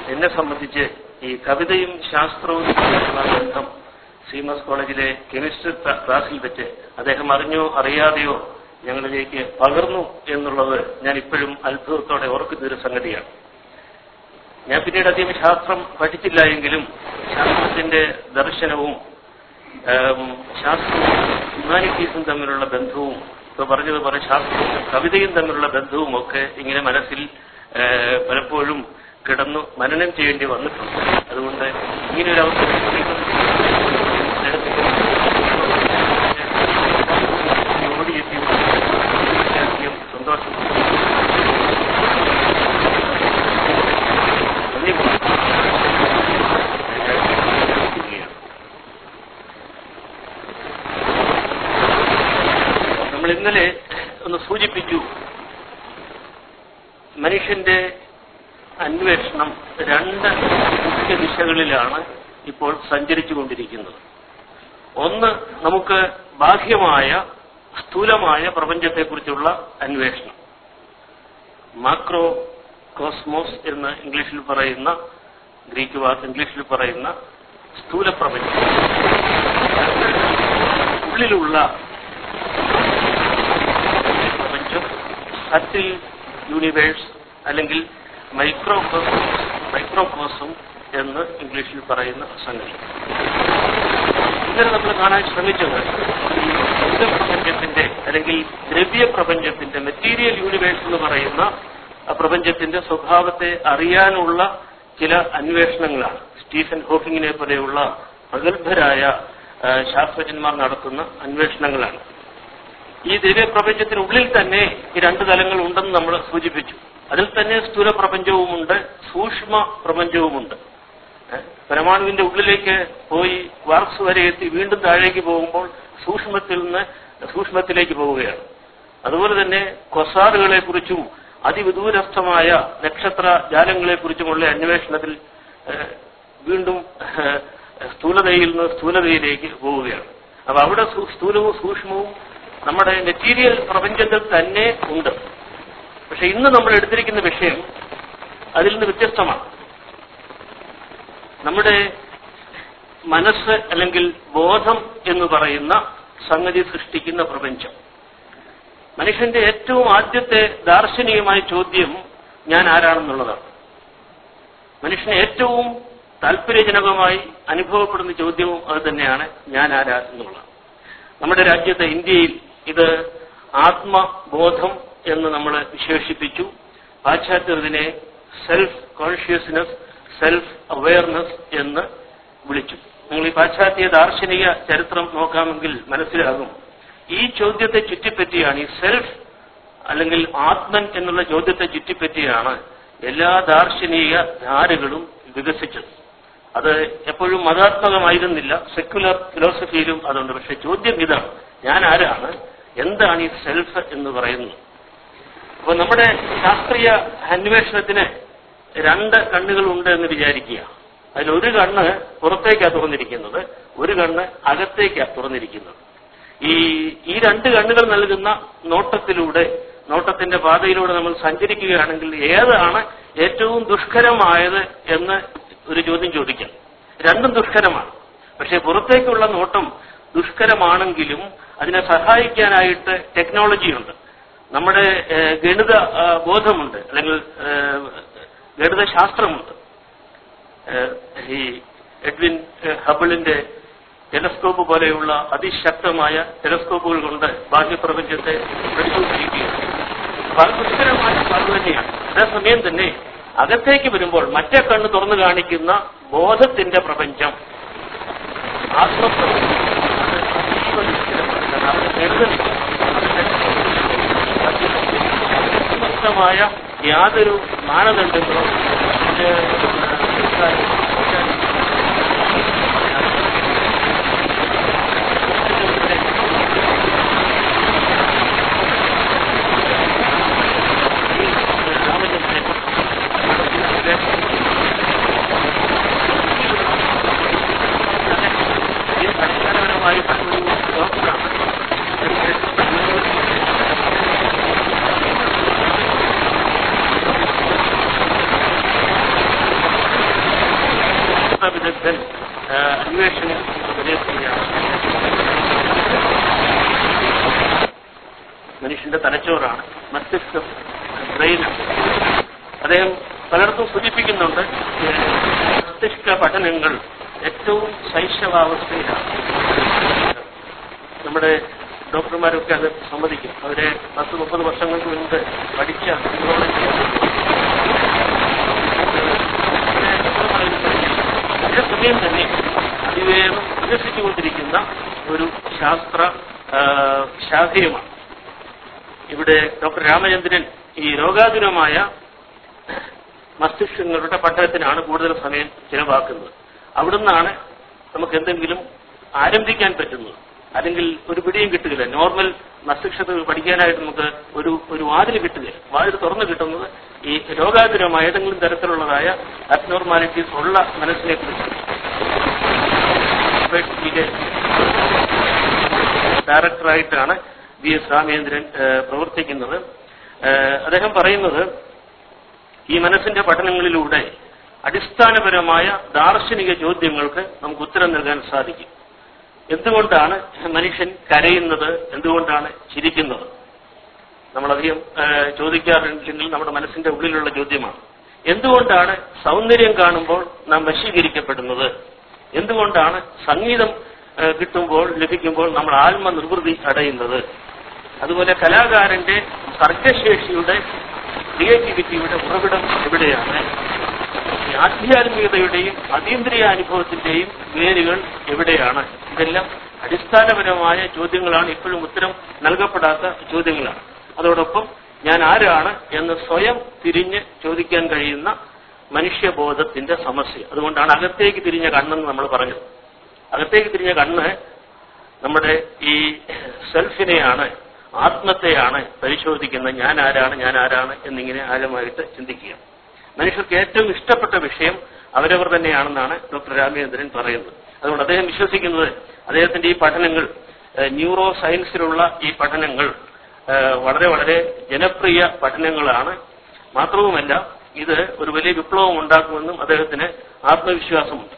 എന്നെ സംബന്ധിച്ച് ഈ കവിതയും ശാസ്ത്രവും തമ്മിലുള്ള ബന്ധം സീമസ് കോളേജിലെ കെമിസ്ട്രി ക്ലാ- ക്ലാസ്സിൽ വെച്ച് അദ്ദേഹം അറിഞ്ഞോ അറിയാതെയോ ഞങ്ങളിലേക്ക് പകർന്നു എന്നുള്ളത് ഞാൻ ഇപ്പോഴും അത്ഭുതത്തോടെ ഓർക്കുന്ന ഒരു സംഗതിയാണ് ഞാൻ പിന്നീട് അധികം ശാസ്ത്രം പഠിച്ചില്ല എങ്കിലും ശാസ്ത്രത്തിന്റെ ദർശനവും ഏം, ശാസ്ത്രവും ഹ്യൂമാനിറ്റീസും തമ്മിലുള്ള ബന്ധവും ഇപ്പൊ പറഞ്ഞതുപോലെ ശാസ്ത്രവും കവിതയും തമ്മിലുള്ള ബന്ധവും ഒക്കെ ഇങ്ങനെ മനസ്സിൽ ഏ, പലപ്പോഴും കിടന്നു മനനം ചെയ്യേണ്ടി വന്നിട്ടുണ്ട് അതുകൊണ്ട് ഇങ്ങനെ ഒരു അവസരം ഓടിയെത്തിയത് വളരെയധികം സന്തോഷം നമ്മൾ ഇന്നലെ ഒന്ന് സൂചിപ്പിച്ചു മനുഷ്യന്റെ അന്വേഷണം രണ്ട് മുഖ്യ ദിശകളിലാണ് ഇപ്പോൾ സഞ്ചരിച്ചുകൊണ്ടിരിക്കുന്നത് ഒന്ന് നമുക്ക് ബാഹ്യമായ സ്ഥൂലമായ പ്രപഞ്ചത്തെക്കുറിച്ചുള്ള അന്വേഷണം മാക്രോ കോസ്മോസ് എന്ന് ഇംഗ്ലീഷിൽ പറയുന്ന ഗ്രീക്ക് വാക്ക് ഇംഗ്ലീഷിൽ പറയുന്ന സ്ഥൂല പ്രപഞ്ചം ഉള്ളിലുള്ള പ്രപഞ്ചം സറ്റിൽ യൂണിവേഴ്സ് അല്ലെങ്കിൽ മൈക്രോകോസം മൈക്രോകോസം എന്ന് ഇംഗ്ലീഷിൽ പറയുന്ന സംഗതി ഇന്നലെ നമ്മൾ കാണാൻ ശ്രമിച്ചത് ഈ ഭൗതിക പ്രപഞ്ചത്തിന്റെ അല്ലെങ്കിൽ ദ്രവ്യ പ്രപഞ്ചത്തിന്റെ മെറ്റീരിയൽ യൂണിവേഴ്സ് എന്ന് പറയുന്ന ആ പ്രപഞ്ചത്തിന്റെ സ്വഭാവത്തെ അറിയാനുള്ള ചില അന്വേഷണങ്ങളാണ് സ്റ്റീഫൻ ഹോക്കിങ്ങിനെ പോലെയുള്ള പ്രഗത്ഭരായ ആ, ശാസ്ത്രജ്ഞന്മാർ നടത്തുന്ന അന്വേഷണങ്ങളാണ് ഈ ദിവ്യപ്രപഞ്ചത്തിനുള്ളിൽ തന്നെ ഈ രണ്ട് തലങ്ങൾ ഉണ്ടെന്ന് നമ്മൾ സൂചിപ്പിച്ചു അതിൽ തന്നെ സ്ഥൂല പ്രപഞ്ചവുമുണ്ട് സൂക്ഷ്മ പ്രപഞ്ചവുമുണ്ട് ഏ? പരമാണുവിന്റെ ഉള്ളിലേക്ക് പോയി വാർക്സ് വരെ എത്തി വീണ്ടും താഴേക്ക് പോകുമ്പോൾ സൂക്ഷ്മത്തിൽ നിന്ന് സൂക്ഷ്മത്തിലേക്ക് പോവുകയാണ് അതുപോലെ തന്നെ കൊസാറുകളെ കുറിച്ചും അതിവിദൂരസ്ഥമായ നക്ഷത്ര ജാലങ്ങളെ കുറിച്ചുമുള്ള അന്വേഷണത്തിൽ ഏ, വീണ്ടും ഏ, സ്ഥൂലതയിൽ നിന്ന് സ്ഥൂലതയിലേക്ക് പോവുകയാണ് അപ്പൊ അവിടെ സു- സ്ഥൂലവും സൂക്ഷ്മവും നമ്മുടെ മെറ്റീരിയൽ പ്രപഞ്ചത്തിൽ തന്നെ ഉണ്ട് പക്ഷെ ഇന്ന് നമ്മൾ എടുത്തിരിക്കുന്ന വിഷയം അതിൽ നിന്ന് വ്യത്യസ്തമാണ് നമ്മുടെ മനസ്സ് അല്ലെങ്കിൽ ബോധം എന്ന് പറയുന്ന സംഗതി സൃഷ്ടിക്കുന്ന പ്രപഞ്ചം മനുഷ്യന്റെ ഏറ്റവും ആദ്യത്തെ ദാർശനികമായ ചോദ്യം ഞാൻ ആരാണെന്നുള്ളതാണ് മനുഷ്യന് ഏറ്റവും താല്പര്യജനകമായി അനുഭവപ്പെടുന്ന ചോദ്യവും അത് തന്നെയാണ് ഞാൻ ആരാ എന്നുള്ളത് നമ്മുടെ രാജ്യത്തെ ഇന്ത്യയിൽ ഇത് ആത്മബോധം എന്ന് നമ്മൾ വിശേഷിപ്പിച്ചു പാശ്ചാത്യർ ഇതിനെ സെൽഫ് കോൺഷ്യസ്നെസ് സെൽഫ് അവയർനെസ് എന്ന് വിളിച്ചു നിങ്ങൾ ഈ പാശ്ചാത്യ ദാർശനിക ചരിത്രം നോക്കാമെങ്കിൽ മനസ്സിലാകും ഈ ചോദ്യത്തെ ചുറ്റിപ്പറ്റിയാണ് ഈ സെൽഫ് അല്ലെങ്കിൽ ആത്മൻ എന്നുള്ള ചോദ്യത്തെ ചുറ്റിപ്പറ്റിയാണ് എല്ലാ ദാർശനിക ധാരകളും വികസിച്ചത് അത് എപ്പോഴും മതാത്മകമായിരുന്നില്ല സെക്യുലർ ഫിലോസഫിയിലും അതുണ്ട് പക്ഷെ ചോദ്യം ഇതാണ് ഞാൻ ആരാണ് എന്താണ് ഈ സെൽഫ് എന്ന് പറയുന്നത് അപ്പൊ നമ്മുടെ ശാസ്ത്രീയ അന്വേഷണത്തിന് രണ്ട് കണ്ണുകളുണ്ട് എന്ന് വിചാരിക്കുക അതിലൊരു കണ്ണ് പുറത്തേക്കാ തുറന്നിരിക്കുന്നത് ഒരു കണ്ണ് അകത്തേക്കാ തുറന്നിരിക്കുന്നത് ഈ ഈ രണ്ട് കണ്ണുകൾ നൽകുന്ന നോട്ടത്തിലൂടെ നോട്ടത്തിന്റെ പാതയിലൂടെ നമ്മൾ സഞ്ചരിക്കുകയാണെങ്കിൽ ഏതാണ് ഏറ്റവും ദുഷ്കരമായത് എന്ന് ഒരു ചോദ്യം ചോദിക്കാം രണ്ടും ദുഷ്കരമാണ് പക്ഷെ പുറത്തേക്കുള്ള നോട്ടം ദുഷ്കരമാണെങ്കിലും അതിനെ സഹായിക്കാനായിട്ട് ടെക്നോളജിയുണ്ട് നമ്മുടെ ഏഹ്, ഗണിത ആ, ബോധമുണ്ട് അല്ലെങ്കിൽ ഏഹ്, ഗണിതശാസ്ത്രമുണ്ട് ഏഹ്, ഈ എഡ്വിൻ ഏഹ്, ഹബിളിന്റെ ടെലസ്കോപ്പ് പോലെയുള്ള അതിശക്തമായ ടെലസ്കോപ്പുകൾ കൊണ്ട് ബാഹ്യപ്രപഞ്ചത്തെ പരിശോധിക്കുകയാണ് അപ്പൊ അത് ദുഷ്കരമായ അത് തന്നെയാണ് അതേസമയം തന്നെ അകത്തേക്ക് വരുമ്പോൾ മറ്റേ കണ്ണ് തുറന്നു കാണിക്കുന്ന ബോധത്തിന്റെ പ്രപഞ്ചം ആത്മപ്രപഞ്ചം അത് അതീവ ദുഷ്കരമാണ് കാരണം അത് ഗണിതമില്ല അതിന്റെ വ്യക്തമായ യാതൊരു മാനദണ്ഡങ്ങളോ അതിന്റെ, അടിസ്ഥാനപരമായിട്ടുള്ള ഡോക്ടറാണ് വിദഗ്ധൻ ആ, അന്വേഷണം വിലയിരുത്തുകയാണ് മനുഷ്യന്റെ തലച്ചോറാണ് മസ്തിഷ്കം ബ്രെയിനാണ് അദ്ദേഹം പലർക്കും സൂചിപ്പിക്കുന്നുണ്ട് ഏഹ്, മസ്തിഷ്ക പഠനങ്ങൾ ഏറ്റവും ശൈശവാവസ്ഥയിലാണ് നമ്മുടെ ഡോക്ടർമാരൊക്കെ അത് സമ്മതിക്കും അവരെ പത്ത് മുപ്പത് വർഷങ്ങൾക്ക് മുൻപ് പഠിച്ച അതേ സമയം തന്നെ അതിവേഗം വികസിച്ചുകൊണ്ടിരിക്കുന്ന ഒരു ശാസ്ത്ര ആ, ശാഖയുമാണ് ഇവിടെ ഡോക്ടർ രാമചന്ദ്രൻ ഈ രോഗാതുരമായ മസ്തിഷ്കങ്ങളുടെ പഠനത്തിനാണ് കൂടുതൽ സമയം ചിലവാക്കുന്നത് അവിടുന്നാണ് നമുക്ക് എന്തെങ്കിലും ആരംഭിക്കാൻ പറ്റുന്നത് അല്ലെങ്കിൽ ഒരു പിടിയും കിട്ടുകയില്ല നോർമൽ മസ്തിഷ്കത്തിൽ പഠിക്കാനായിട്ട് നമുക്ക് ഒരു ഒരു വാതിൽ കിട്ടുകയില്ല വാതിൽ തുറന്നു കിട്ടുന്നത് ഈ രോഗാതുരമായ ഏതെങ്കിലും തരത്തിലുള്ളതായ അബ്നോർമാലിറ്റീസ് ഉള്ള മനസ്സിനെ കുറിച്ച് ഡയറക്ടറായിട്ടാണ് വി എസ് രാമേന്ദ്രൻ ഏഹ്, പ്രവർത്തിക്കുന്നത് ഏഹ്, അദ്ദേഹം പറയുന്നത് ഈ മനസ്സിന്റെ പഠനങ്ങളിലൂടെ അടിസ്ഥാനപരമായ ദാർശനിക ചോദ്യങ്ങൾക്ക് നമുക്ക് ഉത്തരം നൽകാൻ സാധിക്കും എന്തുകൊണ്ടാണ് മനുഷ്യൻ കരയുന്നത് എന്തുകൊണ്ടാണ് ചിരിക്കുന്നത് നമ്മളധികം ഏഹ്, ചോദിക്കാറില്ലെങ്കിൽ നമ്മുടെ മനസ്സിന്റെ ഉള്ളിലുള്ള ചോദ്യമാണ് എന്തുകൊണ്ടാണ് സൗന്ദര്യം കാണുമ്പോൾ നാം വശീകരിക്കപ്പെടുന്നത് എന്തുകൊണ്ടാണ് സംഗീതം ഏഹ്, കിട്ടുമ്പോൾ ലഭിക്കുമ്പോൾ നമ്മൾ ആത്മ നിർവൃതി അടയുന്നത് അതുപോലെ കലാകാരന്റെ സർഗശേഷിയുടെ ക്രിയേറ്റിവിറ്റിയുടെ ഉറവിടം എവിടെയാണ് ഈ ആധ്യാത്മികതയുടെയും അതീന്ദ്രിയ അനുഭവത്തിന്റെയും വേരുകൾ എവിടെയാണ് ഇതെല്ലാം അടിസ്ഥാനപരമായ ചോദ്യങ്ങളാണ് ഇപ്പോഴും ഉത്തരം നൽകപ്പെടാത്ത ചോദ്യങ്ങളാണ് അതോടൊപ്പം ഞാൻ ആരാണ് എന്ന് സ്വയം തിരിഞ്ഞ് ചോദിക്കാൻ കഴിയുന്ന മനുഷ്യബോധത്തിന്റെ സമസ്യ അതുകൊണ്ടാണ് അകത്തേക്ക് തിരിഞ്ഞ കണ്ണെന്ന് നമ്മൾ പറഞ്ഞത് അകത്തേക്ക് തിരിഞ്ഞ കണ്ണ് നമ്മുടെ ഈ സെൽഫിനെയാണ് ആത്മത്തെയാണ് പരിശോധിക്കുന്നത് ഞാൻ ആരാണ് ഞാൻ ആരാണ് എന്നിങ്ങനെ ആഴമായിട്ട് ചിന്തിക്കുക മനുഷ്യർക്ക് ഏറ്റവും ഇഷ്ടപ്പെട്ട വിഷയം അവരവർ തന്നെയാണെന്നാണ് ഡോക്ടർ രാമചന്ദ്രൻ പറയുന്നത് അതുകൊണ്ട് അദ്ദേഹം വിശ്വസിക്കുന്നത് അദ്ദേഹത്തിന്റെ ഈ പഠനങ്ങൾ ഏഹ്, ന്യൂറോ സയൻസിലുള്ള ഈ പഠനങ്ങൾ ഏഹ്, വളരെ വളരെ ജനപ്രിയ പഠനങ്ങളാണ് മാത്രവുമല്ല ഇത് ഒരു വലിയ വിപ്ലവം ഉണ്ടാക്കുമെന്നും അദ്ദേഹത്തിന് ആത്മവിശ്വാസമുണ്ട്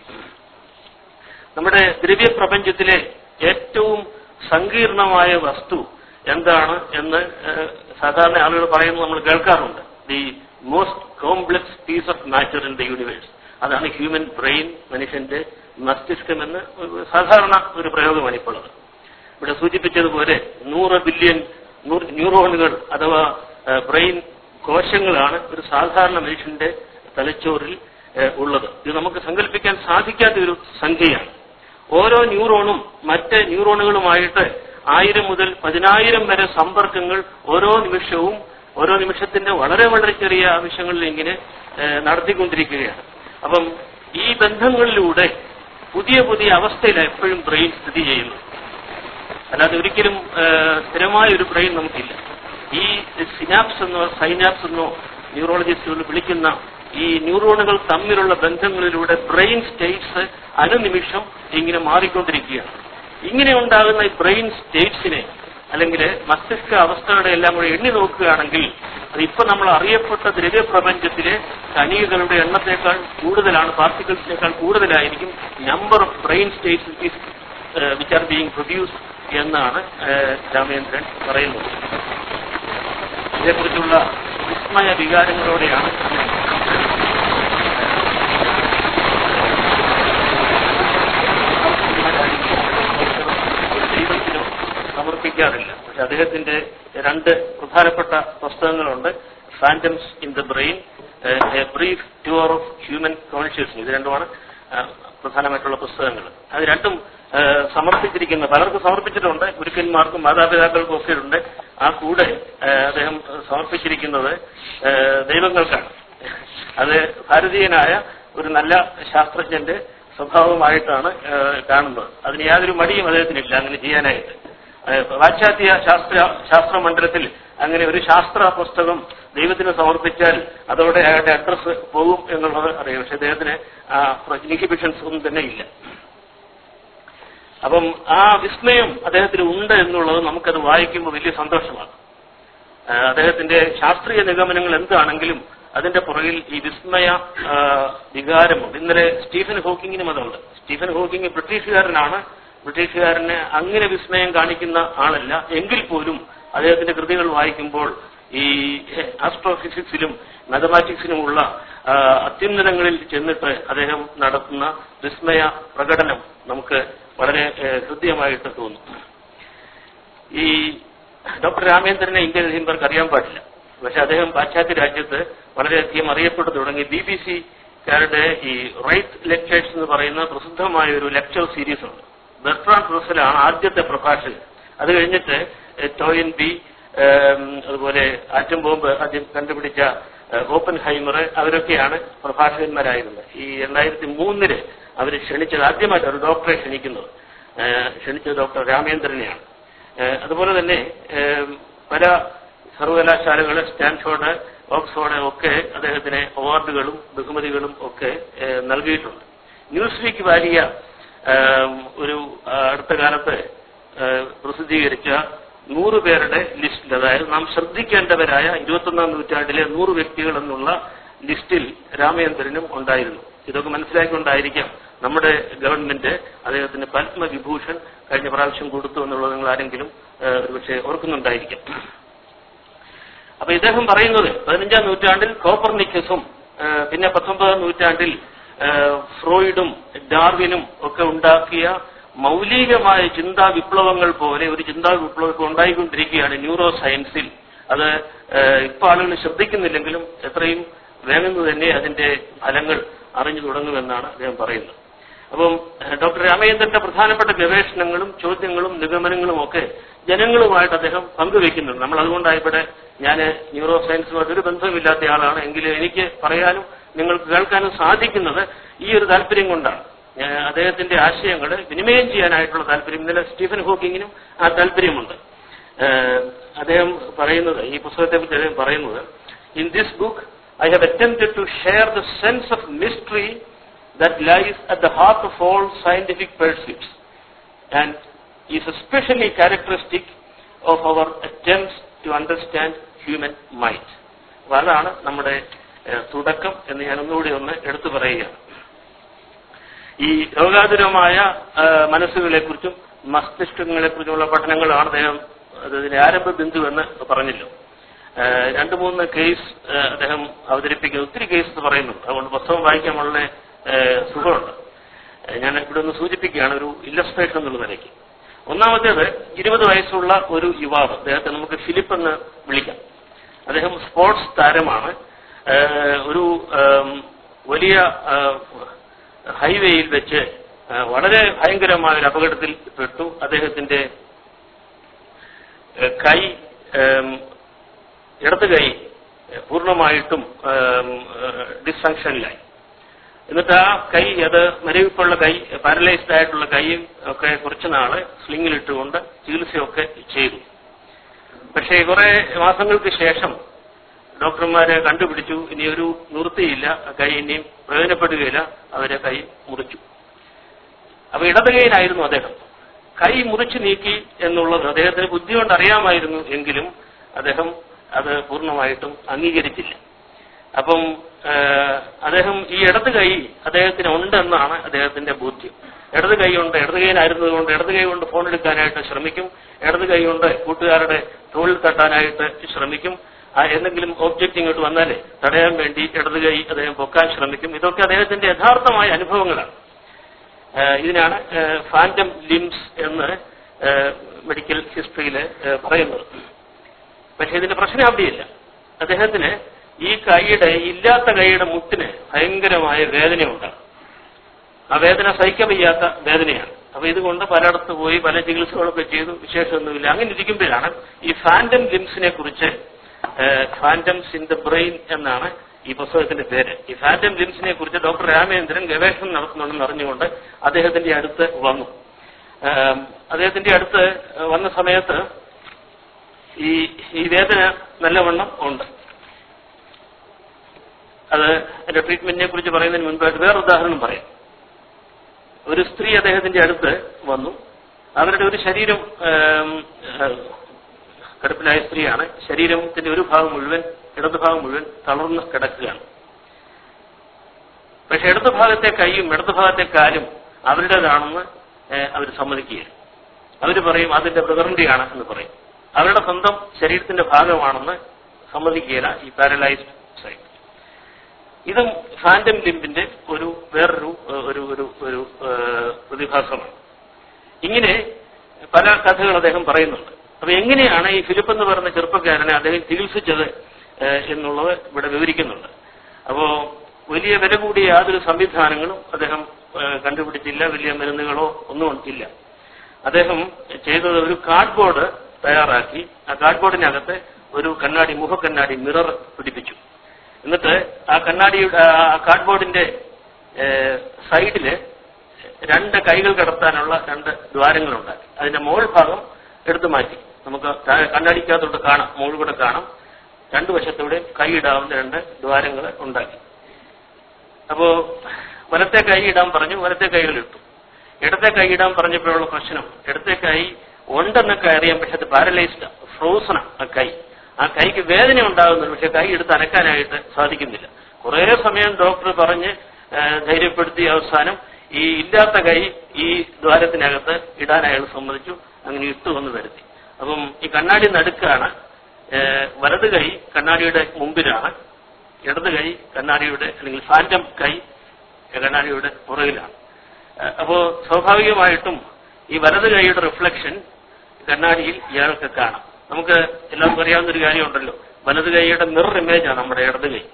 നമ്മുടെ ദ്രവ്യപ്രപഞ്ചത്തിലെ ഏറ്റവും സങ്കീർണമായ വസ്തു എന്താണ് എന്ന് ഏഹ്, സാധാരണ ആളുകൾ പറയുന്നത് നമ്മൾ കേൾക്കാറുണ്ട് the most complex piece of matter in the universe അതാണ് ഹ്യൂമൻ ബ്രെയിൻ മനുഷ്യന്റെ മസ്തിഷ്കം എന്ന് ഒരു സാധാരണ ഒരു പ്രയോഗമാണ് ഇപ്പോൾ അത് ഇവിടെ സൂചിപ്പിച്ചതുപോലെ നൂറ് ബില്യൺ നൂറ് ന്യൂറോണുകൾ അഥവാ ബ്രെയിൻ കോശങ്ങളാണ് ഒരു സാധാരണ മനുഷ്യന്റെ തലച്ചോറിൽ ഏഹ്, ഉള്ളത് ഇത് നമുക്ക് സങ്കല്പിക്കാൻ സാധിക്കാത്ത ഒരു സംഖ്യയാണ് ഓരോ ന്യൂറോണും മറ്റ് ന്യൂറോണുകളുമായിട്ട് ആയിരം മുതൽ പതിനായിരം വരെ സമ്പർക്കങ്ങൾ ഓരോ നിമിഷവും ഓരോ നിമിഷത്തിന്റെ വളരെ വളരെ ചെറിയ ആവശ്യങ്ങളിൽ ഇങ്ങനെ ഏഹ്, നടത്തിക്കൊണ്ടിരിക്കുകയാണ് അപ്പം ഈ ബന്ധങ്ങളിലൂടെ പുതിയ പുതിയ അവസ്ഥയിലാണ് എപ്പോഴും ബ്രെയിൻ സ്ഥിതി ചെയ്യുന്നത് അല്ലാതെ ഒരിക്കലും ഏഹ്, സ്ഥിരമായ ഒരു ബ്രെയിൻ നമുക്കില്ല ഈ സിനാപ്സ് എന്നോ സൈനാപ്സ് എന്നോ ന്യൂറോളജിസ്റ്റുകൾ വിളിക്കുന്ന ഈ ന്യൂറോണുകൾ തമ്മിലുള്ള ബന്ധങ്ങളിലൂടെ ബ്രെയിൻ സ്റ്റേറ്റ്സ് അനുനിമിഷം ഇങ്ങനെ മാറിക്കൊണ്ടിരിക്കുകയാണ് ഇങ്ങനെ ഉണ്ടാകുന്ന ഈ ബ്രെയിൻ സ്റ്റേറ്റ്സിനെ അല്ലെങ്കിൽ മസ്തിഷ്ക അവസ്ഥകളെ എല്ലാം കൂടെ എണ്ണി നോക്കുകയാണെങ്കിൽ അത് ഇപ്പൊ നമ്മൾ അറിയപ്പെട്ട ദ്രവ്യപ്രപഞ്ചത്തിലെ കണികകളുടെ എണ്ണത്തേക്കാൾ കൂടുതലാണ് പാർട്ടിക്കിൾസിനേക്കാൾ കൂടുതലായിരിക്കും number of brain states which are being produce എന്നാണ് ഏഹ്, രാമേന്ദ്രൻ പറയുന്നത് ഇതേക്കുറിച്ചുള്ള വിസ്മയ വികാരങ്ങളോടെയാണ് ദൈവത്തിനും സമർപ്പിക്കാറില്ല പക്ഷെ അദ്ദേഹത്തിന്റെ രണ്ട് പ്രധാനപ്പെട്ട പുസ്തകങ്ങളുണ്ട് phantoms in the brain a brief tour of human consciousness ഇത് രണ്ടുമാണ് ആ, പ്രധാനമായിട്ടുള്ള പുസ്തകങ്ങൾ അത് രണ്ടും ആ, സമർപ്പിച്ചിരിക്കുന്ന പലർക്കും സമർപ്പിച്ചിട്ടുണ്ട് ഗുരുക്കന്മാർക്കും മാതാപിതാക്കൾക്കും ഒക്കെ ഉണ്ട് ആ കൂടെ ആ, അദ്ദേഹം സമർപ്പിച്ചിരിക്കുന്നത് ആ, ദൈവങ്ങൾക്കാണ് അത് ഭാരതീയനായ ഒരു നല്ല ശാസ്ത്രജ്ഞന്റെ സ്വഭാവമായിട്ടാണ് ആ, കാണുന്നത് അതിന് യാതൊരു മടിയും അദ്ദേഹത്തിനില്ല അങ്ങനെ ചെയ്യാനായിട്ട് ആ, പാശ്ചാത്യ ശാസ്ത്ര ശാസ്ത്ര മണ്ഡലത്തിൽ അങ്ങനെ ഒരു ശാസ്ത്ര പുസ്തകം ദൈവത്തിന് സമർപ്പിച്ചാൽ അതോടെ അയാളുടെ അഡ്രസ്സ് പോകും എന്നുള്ളത് അറിയാം പക്ഷെ അദ്ദേഹത്തിന് ഇൻഹിബിഷൻസ് ഒന്നും തന്നെ ഇല്ല അപ്പം ആ വിസ്മയം അദ്ദേഹത്തിന് ഉണ്ട് എന്നുള്ളത് നമുക്കത് വായിക്കുമ്പോൾ വലിയ സന്തോഷമാണ് ആ, അദ്ദേഹത്തിന്റെ ശാസ്ത്രീയ നിഗമനങ്ങൾ എന്താണെങ്കിലും അതിന്റെ പുറകിൽ ഈ വിസ്മയ ആ, വികാരമുണ്ട് ഇന്നലെ സ്റ്റീഫൻ ഹോക്കിങ്ങിനും അതുണ്ട് സ്റ്റീഫൻ ഹോക്കിങ് ബ്രിട്ടീഷുകാരനാണ് ബ്രിട്ടീഷുകാരനെ അങ്ങനെ വിസ്മയം കാണിക്കുന്ന ആളല്ല എങ്കിൽ പോലും അദ്ദേഹത്തിന്റെ കൃതികൾ വായിക്കുമ്പോൾ ഈ ആസ്ട്രോഫിസിക്സിലും മാത്തമാറ്റിക്സിനുമുള്ള ആ, അത്യുന്നതങ്ങളിൽ ചെന്നിട്ട് അദ്ദേഹം നടത്തുന്ന വിസ്മയ പ്രകടനം നമുക്ക് വളരെ ഏ, ഹൃദ്യമായിട്ട് തോന്നും ഈ ഡോക്ടർ രാമേന്ദ്രനെ ഇന്ത്യൻ ഹിംബർക്ക് അറിയാൻ പാടില്ല പക്ഷെ അദ്ദേഹം പാശ്ചാത്യ രാജ്യത്ത് വളരെയധികം അറിയപ്പെട്ടു തുടങ്ങി ബി ബി സിക്കാരുടെ ഈ റൈറ്റ് ലെക്ചേഴ്സ് എന്ന് പറയുന്ന പ്രസിദ്ധമായ ഒരു ലെക്ചർ സീരീസ് ഉണ്ട് ബെർട്രാൻ റസലാണ് ആദ്യത്തെ പ്രഭാഷകൻ അത് കഴിഞ്ഞിട്ട് എഹ്, ടോയിൻ ബി ഏം, അതുപോലെ ആറ്റം ബോംബ് ആദ്യം കണ്ടുപിടിച്ച ഏഹ്, ഓപ്പൻ ഹൈമർ അവരൊക്കെയാണ് പ്രഭാഷകന്മാരായിരുന്നത് ഈ രണ്ടായിരത്തി മൂന്നില് അവർ ക്ഷണിച്ചത് ആദ്യമായിട്ട് ഒരു ഡോക്ടറെ ക്ഷണിക്കുന്നത് ഏഹ്, ക്ഷണിച്ചത് ഡോക്ടർ രാമേന്ദ്രനെയാണ് ഏഹ് അതുപോലെ തന്നെ ഏഹ് പല സർവകലാശാലകൾ സ്റ്റാൻഫോർഡ് ഓക്സ്ഫോർഡ് ഒക്കെ അദ്ദേഹത്തിന് അവാർഡുകളും ബഹുമതികളും ഒക്കെ ഏഹ് നൽകിയിട്ടുണ്ട് ന്യൂസ് വീക്ക് വാരിയ ഏഹ് ഒരു ആ, അടുത്ത കാലത്ത് ഏഹ് പ്രസിദ്ധീകരിച്ച നൂറ് പേരുടെ ലിസ്റ്റിൽ അതായത് നാം ശ്രദ്ധിക്കേണ്ടവരായ ഇരുപത്തൊന്നാം നൂറ്റാണ്ടിലെ നൂറ് വ്യക്തികൾ എന്നുള്ള ലിസ്റ്റിൽ രാമചന്ദ്രനും ഉണ്ടായിരുന്നു ഇതൊക്കെ മനസ്സിലാക്കിക്കൊണ്ടായിരിക്കാം നമ്മുടെ ഗവൺമെന്റ് അദ്ദേഹത്തിന് പത്മവിഭൂഷൺ കഴിഞ്ഞ പ്രാവശ്യം കൊടുത്തു എന്നുള്ളത് നിങ്ങൾ ആരെങ്കിലും ഏഹ്, ഒരുപക്ഷെ ഓർക്കുന്നുണ്ടായിരിക്കാം അപ്പൊ ഇദ്ദേഹം പറയുന്നത് പതിനഞ്ചാം നൂറ്റാണ്ടിൽ കോപ്പർനിക്കസും ഏഹ്, പിന്നെ പത്തൊമ്പതാം നൂറ്റാണ്ടിൽ ഏഹ്, ഫ്രോയിഡും ഡാർവിനും ഒക്കെ ഉണ്ടാക്കിയ മൗലികമായ ചിന്താ വിപ്ലവങ്ങൾ പോലെ ഒരു ചിന്താ വിപ്ലവം ഇപ്പോൾ ഉണ്ടായിക്കൊണ്ടിരിക്കുകയാണ് ന്യൂറോ സയൻസിൽ അത് ഏഹ്, ഇപ്പൊ ആളുകൾ ശ്രദ്ധിക്കുന്നില്ലെങ്കിലും എത്രയും വേഗം തന്നെ അതിന്റെ ഫലങ്ങൾ അറിഞ്ഞു തുടങ്ങുമെന്നാണ് അദ്ദേഹം പറയുന്നത് അപ്പം ഏഹ്, ഡോക്ടർ രാമചന്ദ്രന്റെ പ്രധാനപ്പെട്ട ഗവേഷണങ്ങളും ചോദ്യങ്ങളും നിഗമനങ്ങളും ഒക്കെ ജനങ്ങളുമായിട്ട് അദ്ദേഹം പങ്കുവെക്കുന്നുണ്ട് നമ്മൾ അതുകൊണ്ടാണ് ഇവിടെ ഞാൻ ന്യൂറോ സയൻസുമായിട്ട് ഒരു ബന്ധമില്ലാത്ത ആളാണ് എങ്കിലും എനിക്ക് പറയാനും നിങ്ങൾക്ക് കേൾക്കാനും സാധിക്കുന്നത് ഈ ഒരു താല്പര്യം കൊണ്ടാണ് ഏഹ്, അദ്ദേഹത്തിന്റെ ആശയങ്ങൾ വിനിമയം ചെയ്യാനായിട്ടുള്ള താല്പര്യം ഇന്നലെ സ്റ്റീഫൻ ഹോക്കിങ്ങിനും ആ താല്പര്യമുണ്ട് ഏഹ്, അദ്ദേഹം പറയുന്നത് ഈ പുസ്തകത്തെ കുറിച്ച് അദ്ദേഹം പറയുന്നത് in this book I have attempted to share the sense of mystery that lies at the heart of all scientific pursuits and is especially characteristic of our attempts to understand human mind. അപ്പൊ അതാണ് നമ്മുടെ ഏഹ്, തുടക്കം എന്ന് ഞാൻ ഒന്നുകൂടി ഒന്ന് എടുത്തു പറയുകയാണ് ഈ രോഗാതുരമായ മനസ്സുകളെ കുറിച്ചും മസ്തിഷ്കങ്ങളെ കുറിച്ചുമുള്ള പഠനങ്ങളാണ് അദ്ദേഹം അതിന്റെ ആരംഭ ബിന്ദു എന്ന് പറഞ്ഞല്ലോ ഏഹ്, രണ്ട് മൂന്ന് കേസ് ഏഹ്, അദ്ദേഹം അവതരിപ്പിക്കുന്ന ഒത്തിരി കേസ് പറയുന്നുണ്ട് അതുകൊണ്ട് പുസ്തകം വായിക്കാൻ വളരെ ഏഹ്, സുഖമുണ്ട് ഏഹ്, ഞാൻ ഇവിടെ ഒന്ന് സൂചിപ്പിക്കുകയാണ് ഒരു ഇല്ലസ്ട്രേഷൻ എന്നുള്ള നിലയ്ക്ക് ഒന്നാമത്തേത് ഇരുപത് വയസ്സുള്ള ഒരു യുവാവ് അദ്ദേഹത്തെ നമുക്ക് ഫിലിപ്പ് എന്ന് വിളിക്കാം അദ്ദേഹം സ്പോർട്സ് താരമാണ് ഏഹ്, ഒരു ഏം, വലിയ ഏഹ്, ഹൈവേയിൽ വെച്ച് ഏഹ്, വളരെ ഭയങ്കരമായ ഒരു അപകടത്തിൽ പെട്ടു അദ്ദേഹത്തിന്റെ ഏഹ്, കൈ ഏം, ഇടത് കൈ ഏഹ്, പൂർണ്ണമായിട്ടും ഡിസ്ഫങ്ഷനിലായി എന്നിട്ട് ആ കൈ അത് മരവിപ്പുള്ള കൈ പാരലൈസ്ഡ് ആയിട്ടുള്ള കൈയും ഒക്കെ കുറച്ചു നാള് സ്ലിങ്ങിലിട്ടുകൊണ്ട് ചികിത്സയൊക്കെ ചെയ്തു പക്ഷേ കുറെ മാസങ്ങൾക്ക് ശേഷം ഡോക്ടർമാരെ കണ്ടുപിടിച്ചു ഇനി ഒരു നിവൃത്തിയില്ല ആ കൈ ഇനിയും പ്രയോജനപ്പെടുകയില്ല അവരെ കൈ മുറിച്ചു അപ്പൊ ഇടത് കൈയിലായിരുന്നു അദ്ദേഹം കൈ മുറിച്ചു നീക്കി എന്നുള്ളത് അദ്ദേഹത്തിന് ബുദ്ധി കൊണ്ട് അറിയാമായിരുന്നു എങ്കിലും അദ്ദേഹം അത് പൂർണ്ണമായിട്ടും അംഗീകരിച്ചില്ല അപ്പം ഏഹ്, അദ്ദേഹം ഈ ഇടത് കൈ അദ്ദേഹത്തിന് ഉണ്ടെന്നാണ് അദ്ദേഹത്തിന്റെ ബോധ്യം ഇടത് കൈ ഉണ്ട് ഇടത് കൈയിലായിരുന്നത് കൊണ്ട് ഇടത് കൈ കൊണ്ട് ഫോൺ എടുക്കാനായിട്ട് ശ്രമിക്കും ഇടത് കൈ കൊണ്ട് കൂട്ടുകാരുടെ തോളിൽ തട്ടാനായിട്ട് ശ്രമിക്കും ആ എന്തെങ്കിലും ഓബ്ജക്റ്റ് ഇങ്ങോട്ട് വന്നാലേ തടയാൻ വേണ്ടി ഇടത് കൈ അദ്ദേഹം പൊക്കാൻ ശ്രമിക്കും ഇതൊക്കെ അദ്ദേഹത്തിന്റെ യഥാർത്ഥമായ അനുഭവങ്ങളാണ് ഏഹ് ഇതിനാണ് ഫാൻറ്റം ലിംസ് എന്ന് ഏഹ് മെഡിക്കൽ ഹിസ്റ്ററിയിൽ പറയുന്നത് പക്ഷെ ഇതിന്റെ പ്രശ്നം അവിടെയില്ല അദ്ദേഹത്തിന് ഈ കൈയുടെ ഇല്ലാത്ത കൈയുടെ മുട്ടിന് ഭയങ്കരമായ വേദനയുണ്ടാകും ആ വേദന സഹിക്കാൻ വയ്യാത്ത വേദനയാണ് അപ്പൊ ഇതുകൊണ്ട് പലയിടത്ത് പോയി പല ചികിത്സകളൊക്കെ ചെയ്തു വിശേഷമൊന്നുമില്ല അങ്ങനെ ഇരിക്കുമ്പോഴാണ് ഈ ഫാൻറ്റം ലിംസിനെ കുറിച്ച് ഫാൻറ്റംസ് ഇൻ ദ ബ്രെയിൻ എന്നാണ് ഈ പുസ്തകത്തിന്റെ പേര് ഈ ഫാൻറ്റം ലിംസിനെ കുറിച്ച് ഡോക്ടർ രാമേന്ദ്രൻ ഗവേഷണം നടത്തുന്നുണ്ടെന്ന് അറിഞ്ഞുകൊണ്ട് അദ്ദേഹത്തിന്റെ അടുത്ത് വന്നു ഏം, അദ്ദേഹത്തിന്റെ അടുത്ത് വന്ന സമയത്ത് ഈ ഈ വേദന നല്ലവണ്ണം ഉണ്ട് അത് എന്റെ ട്രീറ്റ്മെന്റിനെ കുറിച്ച് പറയുന്നതിന് മുൻപായിട്ട് വേറെ ഉദാഹരണം പറയാം ഒരു സ്ത്രീ അദ്ദേഹത്തിന്റെ അടുത്ത് വന്നു അവരുടെ ഒരു ശരീരം ഏം, ഏഹ്, കിടപ്പിലായ സ്ത്രീയാണ് ശരീരത്തിന്റെ ഒരു ഭാഗം മുഴുവൻ ഇടതുഭാഗം മുഴുവൻ തളർന്ന് കിടക്കുകയാണ് പക്ഷെ ഇടതു ഭാഗത്തെ കൈയും ഇടതു ഭാഗത്തെ കാലും അവരുടേതാണെന്ന് അവർ സമ്മതിക്കുകയില്ല അവർ പറയും അതിന്റെ പ്രകൃതിയാണ് എന്ന് പറയും അവരുടെ സ്വന്തം ശരീരത്തിന്റെ ഭാഗമാണെന്ന് സമ്മതിക്കുകയില്ല ഈ പാരലൈസ്ഡ് സൈഡ് ഇതും ഫാൻറ്റം ലിംബിന്റെ ഒരു വേറൊരു ഏഹ്, ഒരു ഒരു ഒരു ഏഹ്, പ്രതിഭാസമാണ് ഇങ്ങനെ പല കഥകൾ അദ്ദേഹം പറയുന്നുണ്ട് അപ്പൊ എങ്ങനെയാണ് ഈ ഫിലിപ്പ് എന്ന് പറയുന്ന ചെറുപ്പക്കാരനെ അദ്ദേഹം ചികിത്സിച്ചത് ഏഹ്, എന്നുള്ളത് ഇവിടെ വിവരിക്കുന്നുണ്ട് അപ്പോ വലിയ വില കൂടിയ യാതൊരു സംവിധാനങ്ങളും അദ്ദേഹം ഏഹ്, കണ്ടുപിടിച്ചില്ല വലിയ മരുന്നുകളോ ഒന്നും ഇല്ല അദ്ദേഹം ചെയ്തത് ഒരു കാർഡ്ബോർഡ് തയ്യാറാക്കി ആ കാർഡ്ബോർഡിനകത്ത് ഒരു കണ്ണാടി മുഖക്കണ്ണാടി മിറർ പിടിപ്പിച്ചു എന്നിട്ട് ആ കണ്ണാടിയുടെ ആ കാർഡ്ബോർഡിന്റെ ഏഹ്, സൈഡില് രണ്ട് കൈകൾ കടത്താനുള്ള രണ്ട് ദ്വാരങ്ങളുണ്ടാക്കി അതിന്റെ മുകൾ ഭാഗം എടുത്തു മാറ്റി നമുക്ക് താഴെ കണ്ണാടിക്കകത്തോട്ട് കാണാം മുകളിൽ കൂടെ കാണാം രണ്ടു വശത്തൂടെ കൈയിടാവുന്ന രണ്ട് ദ്വാരങ്ങൾ ഉണ്ടാക്കി അപ്പോ വലത്തെ കൈ ഇടാൻ പറഞ്ഞു വലത്തെ കൈകൾ ഇട്ടു ഇടത്തെ കൈ ഇടാൻ പറഞ്ഞപ്പോഴുള്ള പ്രശ്നം ഇടത്തെ കൈ ഉണ്ടെന്നൊക്കെ അറിയാം പക്ഷെ അത് പാരലൈസ്ഡ് ഫ്രോസണ ആ കൈ ആ കൈക്ക് വേദന ഉണ്ടാകുന്നുണ്ട് പക്ഷെ കൈ എടുത്ത് അനക്കാനായിട്ട് സാധിക്കുന്നില്ല കുറേ സമയം ഡോക്ടർ പറഞ്ഞ് ആ, ധൈര്യപ്പെടുത്തി അവസാനം ഈ ഇല്ലാത്ത കൈ ഈ ദ്വാരത്തിനകത്ത് ഇടാൻ അയാൾ സമ്മതിച്ചു അങ്ങനെ ഇട്ടു എന്ന് വരുത്തി അപ്പം ഈ കണ്ണാടി നടുക്കാണ് ഏ, വലത് കൈ കണ്ണാടിയുടെ മുമ്പിലാണ് ഇടത് കൈ കണ്ണാടിയുടെ അല്ലെങ്കിൽ ഫാൻറ്റം കൈ കണ്ണാടിയുടെ പുറകിലാണ് ഏഹ് അപ്പോ സ്വാഭാവികമായിട്ടും ഈ വലത് കൈയുടെ റിഫ്ലക്ഷൻ കണ്ണാടിയിൽ ഇയാൾക്ക് കാണാം നമുക്ക് എല്ലാവർക്കും അറിയാവുന്ന ഒരു കാര്യമുണ്ടല്ലോ വലത് കൈയുടെ മിറർ ഇമേജാണ് നമ്മുടെ ഇടത് കൈ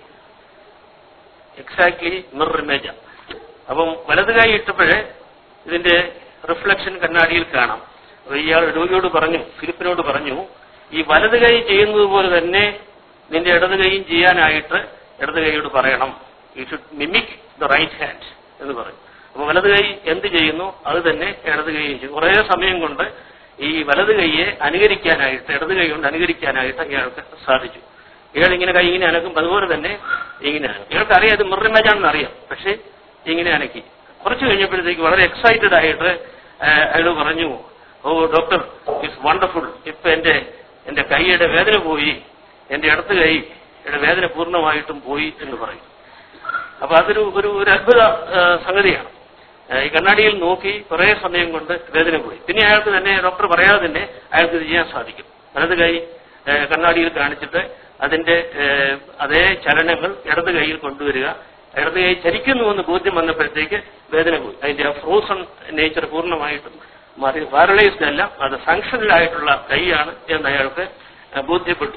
എക്സാക്ട്ലി മിറർ ഇമേജാണ് അപ്പം വലത് കൈ ഇട്ടപ്പോഴേ ഇതിന്റെ റിഫ്ലക്ഷൻ കണ്ണാടിയിൽ കാണാം അപ്പൊ ഇയാൾ രോഗിയോട് പറഞ്ഞു ഫിലിപ്പിനോട് പറഞ്ഞു ഈ വലത് കൈ ചെയ്യുന്നത് പോലെ തന്നെ നിന്റെ ഇടത് കൈയും ചെയ്യാനായിട്ട് ഇടത് കൈയോട് പറയണം you should mimic the right hand എന്ന് പറയും അപ്പൊ വലത് കൈ എന്ത് ചെയ്യുന്നു അത് തന്നെ ഇടത് കൈയും ചെയ്യും കുറേ സമയം കൊണ്ട് ഈ വലത് കൈയെ അനുകരിക്കാനായിട്ട് ഇടത് കൈ കൊണ്ട് അനുകരിക്കാനായിട്ട് ഇയാൾക്ക് സാധിച്ചു ഇയാൾ ഇങ്ങനെ കൈ ഇങ്ങനെ അനക്കും അതുപോലെ തന്നെ ഇങ്ങനെ അനക്കും ഇയാൾക്ക് അറിയാം ഇത് മിറിമേജാണെന്ന് അറിയാം പക്ഷേ ഇങ്ങനെ അനക്കി കുറച്ച് കഴിഞ്ഞപ്പോഴത്തേക്ക് വളരെ എക്സൈറ്റഡ് ആയിട്ട് അയാൾ പറഞ്ഞു ഓ ഡോക്ടർ ഇറ്റ്സ് വണ്ടർഫുൾ ഇപ്പൊ എന്റെ എന്റെ കൈയുടെ വേദന പോയി എന്റെ ഇടത്ത് കൈയുടെ വേദന പൂർണ്ണമായിട്ടും പോയി എന്ന് പറയും അപ്പൊ അതൊരു ഒരു ഒരു അത്ഭുത ആ, സംഗതിയാണ് ആ, ഈ കണ്ണാടിയിൽ നോക്കി കുറെ സമയം കൊണ്ട് വേദന പോയി പിന്നെ അയാൾക്ക് തന്നെ ഡോക്ടർ പറയാതെ തന്നെ അയാൾക്ക് ഇത് ചെയ്യാൻ സാധിക്കും വലത് കൈ ആ, കണ്ണാടിയിൽ കാണിച്ചിട്ട് അതിന്റെ ആ, അതേ ചലനങ്ങൾ ഇടത് കൈയിൽ കൊണ്ടുവരിക ഇടത് കൈ ചലിക്കുന്നുവെന്ന് ബോധ്യം വന്നപ്പോഴത്തേക്ക് വേദന പോയി അതിന്റെ ആ ഫ്രോസൺ നേച്ചർ പൂർണ്ണമായിട്ടും മാറി പാരലൈസ്ഡ് അല്ല അത് ഫങ്ഷണൽ ആയിട്ടുള്ള കൈയാണ് എന്ന് അയാൾക്ക് ആ, ബോധ്യപ്പെട്ടു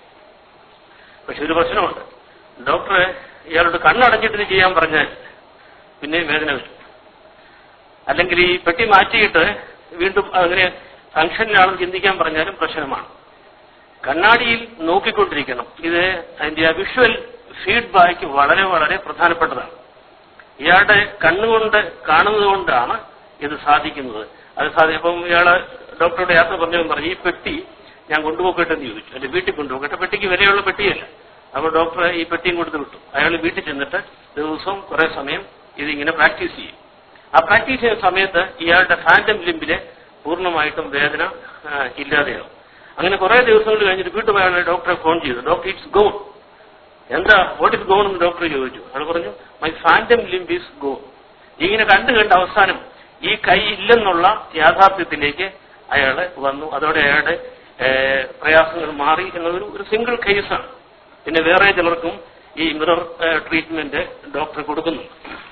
പക്ഷെ ഒരു പ്രശ്നമുണ്ട് ഡോക്ടർ ഇയാളോട് കണ്ണടച്ചിട്ട് ഇത് ചെയ്യാൻ പറഞ്ഞാൽ പിന്നെ വേദന വരും അല്ലെങ്കിൽ ഈ പെട്ടി മാറ്റിയിട്ട് വീണ്ടും അങ്ങനെ ഫംഗ്ഷനിലാണെന്ന് ചിന്തിക്കാൻ പറഞ്ഞാലും പ്രശ്നമാണ് കണ്ണാടിയിൽ നോക്കിക്കൊണ്ടിരിക്കണം ഇത് അതിന്റെ വിഷ്വൽ ഫീഡ്ബാക്ക് വളരെ വളരെ പ്രധാനപ്പെട്ടതാണ് ഇയാളുടെ കണ്ണുകൊണ്ട് കാണുന്നത് കൊണ്ടാണ് ഇത് സാധിക്കുന്നത് അത് സാധി അപ്പം ഇയാള് ഡോക്ടറുടെ യാത്ര പറഞ്ഞു പറഞ്ഞു ഈ പെട്ടി ഞാൻ കൊണ്ടുപോകട്ടെ എന്ന് ചോദിച്ചു എന്റെ വീട്ടിൽ കൊണ്ടുപോകട്ടെ പെട്ടിക്ക് വിലയുള്ള പെട്ടിയല്ല അപ്പോൾ ഡോക്ടർ ഈ പെട്ടിയും കൊടുത്ത് വിട്ടു അയാൾ വീട്ടിൽ ചെന്നിട്ട് ദിവസവും കുറെ സമയം ഇതിങ്ങനെ പ്രാക്ടീസ് ചെയ്യും ആ പ്രാക്ടീസ് ചെയ്യുന്ന സമയത്ത് ഇയാളുടെ ഫാൻറ്റം ലിംബില് പൂർണ്ണമായിട്ടും വേദന ആ, ഇല്ലാതെയാവും അങ്ങനെ കുറെ ദിവസങ്ങൾ കഴിഞ്ഞിട്ട് വീട്ടിൽ അയാൾ ഡോക്ടറെ ഫോൺ ചെയ്തു ഡോക്ടർ ഇറ്റ്സ് ഗോൺ എന്താ വാട്ട് ഇസ് ഗോൺ എന്ന് ഡോക്ടർ ചോദിച്ചു അയാൾ പറഞ്ഞു my phantom limb is gone ഇങ്ങനെ കണ്ടു കണ്ട അവസാനം ഈ കൈ ഇല്ലെന്നുള്ള യാഥാർത്ഥ്യത്തിലേക്ക് അയാൾ വന്നു അതോടെ അയാളുടെ ഏഹ്, പ്രയാസങ്ങൾ മാറി എന്നതൊരു ഒരു സിംഗിൾ കേസാണ് പിന്നെ വേറെ ചിലർക്കും ഈ മിറർ ട്രീറ്റ്മെന്റ് ഡോക്ടർ കൊടുക്കുന്നുണ്ട്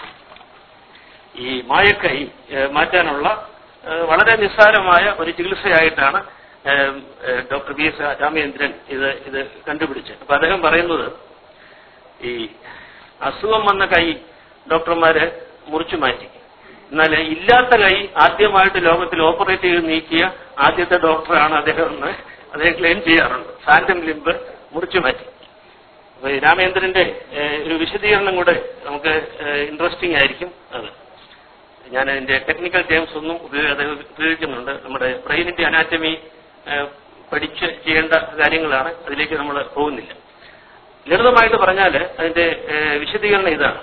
ഈ മായക്കൈ ഏഹ്, മാറ്റാനുള്ള ഏഹ്, വളരെ നിസ്സാരമായ ഒരു ചികിത്സയായിട്ടാണ് ഏഹ്, ഏഹ്, ഡോക്ടർ ബി എസ് രാമചന്ദ്രൻ ഇത് ഇത് കണ്ടുപിടിച്ചത് അപ്പൊ അദ്ദേഹം പറയുന്നത് ഈ അസുഖം വന്ന കൈ ഡോക്ടർമാര് മുറിച്ചു മാറ്റി എന്നാൽ ഇല്ലാത്ത കൈ ആദ്യമായിട്ട് ലോകത്തിൽ ഓപ്പറേറ്റ് ചെയ്ത് നീക്കിയ ആദ്യത്തെ ഡോക്ടറാണ് അദ്ദേഹം എന്ന് അദ്ദേഹം ക്ലെയിം ചെയ്യാറുണ്ട് ഫാൻറ്റം ലിംബ് മുറിച്ചു മാറ്റി അപ്പൊ ഈ രാമേന്ദ്രന്റെ ഏഹ്, ഒരു വിശദീകരണം കൂടെ നമുക്ക് ഇൻട്രസ്റ്റിംഗ് ആയിരിക്കും അത് ഞാൻ അതിന്റെ ടെക്നിക്കൽ ടേംസ് ഒന്നും ഉപയോഗ അദ്ദേഹം ഉപയോഗിക്കുന്നുണ്ട് നമ്മുടെ ബ്രെയിനിന്റെ അനാറ്റമി പഠിച്ച് ചെയ്യേണ്ട കാര്യങ്ങളാണ് അതിലേക്ക് നമ്മൾ പോകുന്നില്ല ലളിതമായിട്ട് പറഞ്ഞാൽ അതിന്റെ ഏഹ്, വിശദീകരണം ഇതാണ്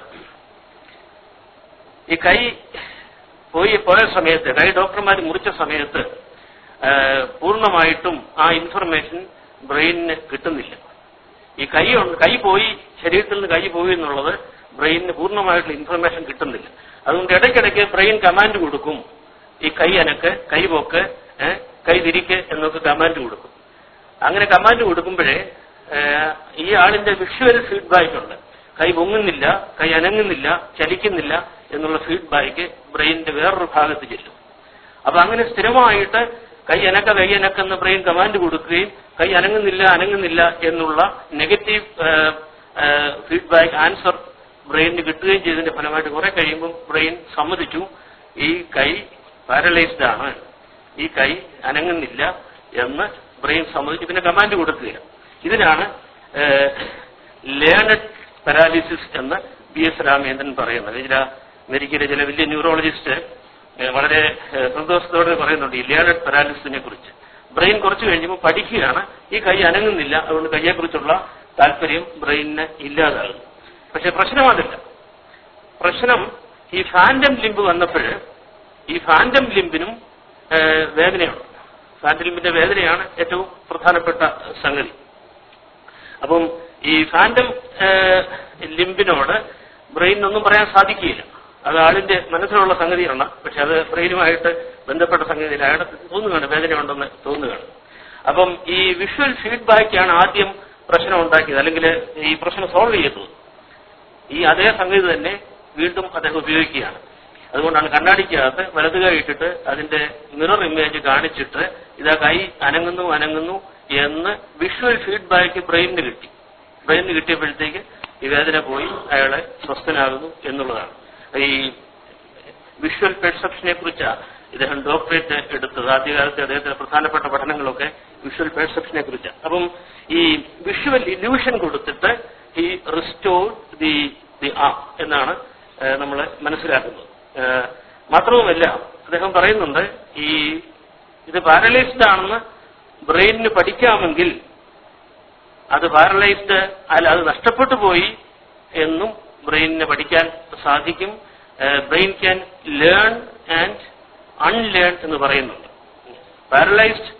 ഈ കൈ പോയി പോയ സമയത്ത് കൈ ഡോക്ടർമാർ മുറിച്ച സമയത്ത് ഏഹ്, പൂർണ്ണമായിട്ടും ആ ഇൻഫർമേഷൻ ബ്രെയിനിന് കിട്ടുന്നില്ല ഈ കൈ ഉണ്ട് കൈ പോയി ശരീരത്തിൽ നിന്ന് കൈ പോയി എന്നുള്ളത് ബ്രെയിനിന് പൂർണ്ണമായിട്ടുള്ള ഇൻഫർമേഷൻ കിട്ടുന്നില്ല അതുകൊണ്ട് ഇടയ്ക്കിടയ്ക്ക് ബ്രെയിൻ കമാൻഡ് കൊടുക്കും ഈ കൈ അനക്ക് കൈ പോക്ക് ഏഹ്, കൈ തിരിക്ക് എന്നൊക്കെ കമാൻഡ് കൊടുക്കും അങ്ങനെ കമാൻഡ് കൊടുക്കുമ്പോഴേ ഏഹ്, ഈ ആളിന്റെ വിഷ്വൽ ഫീഡ്ബാക്ക് ഉണ്ട് കൈ പൊങ്ങുന്നില്ല കൈ അനങ്ങുന്നില്ല ചലിക്കുന്നില്ല എന്നുള്ള ഫീഡ്ബാക്ക് ബ്രെയിനിന്റെ വേറൊരു ഭാഗത്ത് ചെല്ലും അപ്പൊ അങ്ങനെ സ്ഥിരമായിട്ട് കൈ അനക്ക കൈ അനക്കെന്ന് ബ്രെയിൻ കമാൻഡ് കൊടുക്കുകയും കൈ അനങ്ങുന്നില്ല അനങ്ങുന്നില്ല എന്നുള്ള നെഗറ്റീവ് ഫീഡ്ബാക്ക് ആൻസർ ബ്രെയിനിന് കിട്ടുകയും ചെയ്തതിന്റെ ഫലമായിട്ട് കുറെ കഴിയുമ്പോൾ ബ്രെയിൻ സമ്മതിച്ചു ഈ കൈ പാരലൈസ്ഡ് ആണ് ഈ കൈ അനങ്ങുന്നില്ല എന്ന് ബ്രെയിൻ സമ്മതിച്ചു പിന്നെ കമാൻഡ് കൊടുക്കുകയാണ് ഇതിനാണ് ലേണഡ് പാരാലിസിസ് എന്ന് ബി എസ് രാമേന്ദ്രൻ പറയുന്നത് ചില അമേരിക്കയിലെ ചില വലിയ ന്യൂറോളജിസ്റ്റ് ഏഹ് വളരെ ഏഹ് സന്തോഷത്തോടെ പറയുന്നുണ്ട് ഈ ലേണഡ് പാരാലിസിസിനെ കുറിച്ച് ബ്രെയിൻ കുറച്ച് കഴിഞ്ഞപ്പോൾ പഠിക്കുകയാണ് ഈ കൈ അനങ്ങുന്നില്ല അതുകൊണ്ട് കൈയെക്കുറിച്ചുള്ള താല്പര്യം ബ്രെയിനിന് ഇല്ലാതാകുന്നു പക്ഷെ പ്രശ്നം അതില്ല പ്രശ്നം ഈ ഫാൻഡം ലിംബ് വന്നപ്പോൾ ഈ ഫാൻഡം ലിംബിനും ഏഹ് വേദനയുണ്ട് ഫാൻഡം ലിംബിന്റെ വേദനയാണ് ഏറ്റവും പ്രധാനപ്പെട്ട സംഗതി അപ്പം ഈ ഫാൻഡം ലിംബിനോട് ബ്രെയിനൊന്നും പറയാൻ സാധിക്കുകയില്ല അത് ആളിന്റെ മനസ്സിലുള്ള സംഗതിയാണ് പക്ഷെ അത് ബ്രെയിനുമായിട്ട് ബന്ധപ്പെട്ട സംഗതിയിൽ അയാൾ തോന്നുകയാണ് വേദനയുണ്ടെന്ന് തോന്നുകയാണ് അപ്പം ഈ വിഷ്വൽ ഫീഡ്ബാക്കാണ് ആദ്യം പ്രശ്നം ഉണ്ടാക്കിയത് അല്ലെങ്കിൽ ഈ പ്രശ്നം സോൾവ് ചെയ്തത് ഈ അതേ സംഗതി തന്നെ വീണ്ടും അദ്ദേഹം ഉപയോഗിക്കുകയാണ് അതുകൊണ്ടാണ് കണ്ണാടിക്കകത്ത് വലത് കൈ ഇട്ടിട്ട് അതിന്റെ മിറർ ഇമേജ് കാണിച്ചിട്ട് ഇതാ കൈ അനങ്ങുന്നു അനങ്ങുന്നു എന്ന് വിഷ്വൽ ഫീഡ്ബാക്ക് ബ്രെയിനിന് കിട്ടി ബ്രെയിനിന് കിട്ടിയപ്പോഴത്തേക്ക് ഈ വേദന പോയി അയാളെ സ്വസ്ഥനാകുന്നു എന്നുള്ളതാണ് ഈ വിഷ്വൽ പെർസെപ്ഷനെ കുറിച്ചാണ് ഇദ്ദേഹം ഡോക്ടറേറ്റ് എടുത്തത് ആദ്യകാലത്തെ അദ്ദേഹത്തിന്റെ പ്രധാനപ്പെട്ട പഠനങ്ങളൊക്കെ വിഷ്വൽ പെർസെപ്ഷനെ കുറിച്ചാണ് അപ്പം ഈ വിഷ്വൽ ഇല്യൂഷൻ കൊടുത്തിട്ട് ഈ റിസ്റ്റോർ ദി ദി ആ എന്നാണ് നമ്മൾ മനസ്സിലാക്കുന്നത് ഏഹ് മാത്രവുമല്ല അദ്ദേഹം പറയുന്നുണ്ട് ഈ ഇത് പാരലൈസ്ഡ് ആണെന്ന് ബ്രെയിനിന് പഠിക്കാമെങ്കിൽ അത് പാരലൈസ്ഡ് അല്ല അത് നഷ്ടപ്പെട്ടു പോയി എന്നും ബ്രെയിനിന് പഠിക്കാൻ സാധിക്കും brain can learn and unlearn എന്ന് പറയുന്നുണ്ട് പാരലൈസ്ഡ്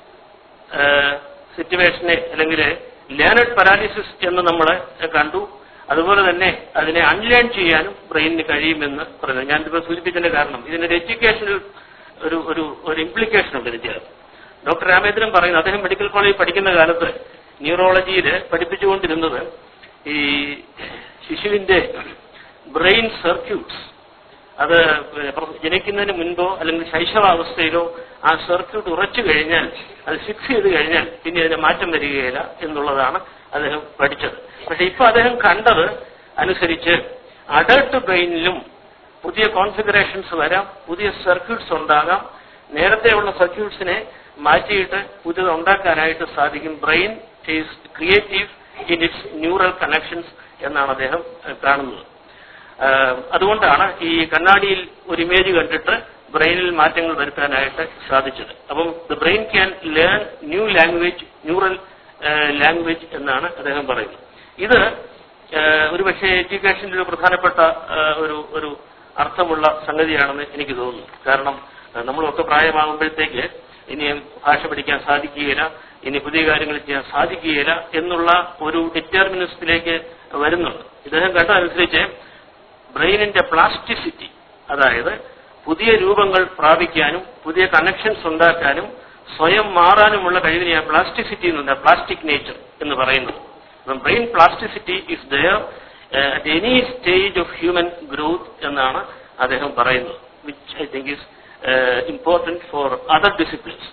സിറ്റുവേഷനെ അല്ലെങ്കിൽ ലേണഡ് പാരാലിസിസ് എന്ന് നമ്മൾ കണ്ടു അതുപോലെ തന്നെ അതിനെ അൺലേൺ ചെയ്യാനും ബ്രെയിനിന് കഴിയുമെന്ന് പറയുന്നത് ഞാനിപ്പോൾ സൂചിപ്പിച്ചതിന്റെ കാരണം ഇതിനൊരു എഡ്യൂക്കേഷണൽ ഒരു ഒരു ഒരു ഇംപ്ലിക്കേഷൻ ഉണ്ട് ഇതിന്റെ ഡോക്ടർ രാമേന്ദ്രൻ പറയുന്നത് അദ്ദേഹം മെഡിക്കൽ കോളേജിൽ പഠിക്കുന്ന കാലത്ത് ന്യൂറോളജിയിൽ പഠിപ്പിച്ചുകൊണ്ടിരുന്നത് ഈ ശിശുവിന്റെ ബ്രെയിൻ സർക്യൂട്ട്സ് അത് ജനിക്കുന്നതിന് മുൻപോ അല്ലെങ്കിൽ ശൈശവാവസ്ഥയിലോ ആ സർക്യൂട്ട് ഉറച്ചു കഴിഞ്ഞാൽ അത് ഫിക്സ് ചെയ്ത് കഴിഞ്ഞാൽ പിന്നെ അതിന് മാറ്റം വരികയില്ല എന്നുള്ളതാണ് അദ്ദേഹം പഠിച്ചത് പക്ഷെ ഇപ്പൊ അദ്ദേഹം കണ്ടത് അനുസരിച്ച് അഡൾട്ട് ബ്രെയിനിലും പുതിയ കോൺഫിഗറേഷൻസ് വരാം പുതിയ സർക്യൂട്ട്സ് ഉണ്ടാകാം നേരത്തെയുള്ള സർക്യൂട്ട്സിനെ മാറ്റിയിട്ട് പുതിയത് ഉണ്ടാക്കാനായിട്ട് സാധിക്കും brain is creative in its neural connections എന്നാണ് അദ്ദേഹം ഏഹ്, കാണുന്നത് ആഹ് അതുകൊണ്ടാണ് ഈ കണ്ണാടിയിൽ ഒരു ഇമേജ് കണ്ടിട്ട് ബ്രെയിനിൽ മാറ്റങ്ങൾ വരുത്താനായിട്ട് സാധിച്ചത് അപ്പം the brain can learn new language neural language എന്നാണ് അദ്ദേഹം പറയുന്നത് ഇത് ആഹ് ഒരുപക്ഷെ എഡ്യൂക്കേഷനിൽ ഒരു പ്രധാനപ്പെട്ട ആഹ് ഒരു ഒരു അർത്ഥമുള്ള സംഗതിയാണെന്ന് എനിക്ക് തോന്നുന്നു കാരണം ആഹ് നമ്മളൊക്കെ പ്രായമാകുമ്പോഴത്തേക്ക് ഇനിയും ഭാഷ പഠിക്കാൻ സാധിക്കുകയില്ല ഇനി പുതിയ കാര്യങ്ങൾ ചെയ്യാൻ സാധിക്കുകയില്ല എന്നുള്ള ഒരു ഡിറ്റർമിനിസത്തിലേക്ക് വരുന്നുണ്ട് ഇദ്ദേഹം കണ്ടതനുസരിച്ച് ബ്രെയിനിന്റെ പ്ലാസ്റ്റിസിറ്റി അതായത് പുതിയ രൂപങ്ങൾ പ്രാപിക്കാനും പുതിയ കണക്ഷൻസ് ഉണ്ടാക്കാനും സ്വയം മാറാനുമുള്ള കഴിവിനെയാണ് പ്ലാസ്റ്റിസിറ്റി എന്നുണ്ട് പ്ലാസ്റ്റിക് നേച്ചർ എന്ന് പറയുന്നത് അപ്പം brain plasticity is there at any stage of human growth എന്നാണ് അദ്ദേഹം പറയുന്നത് which I think is important for other disciplines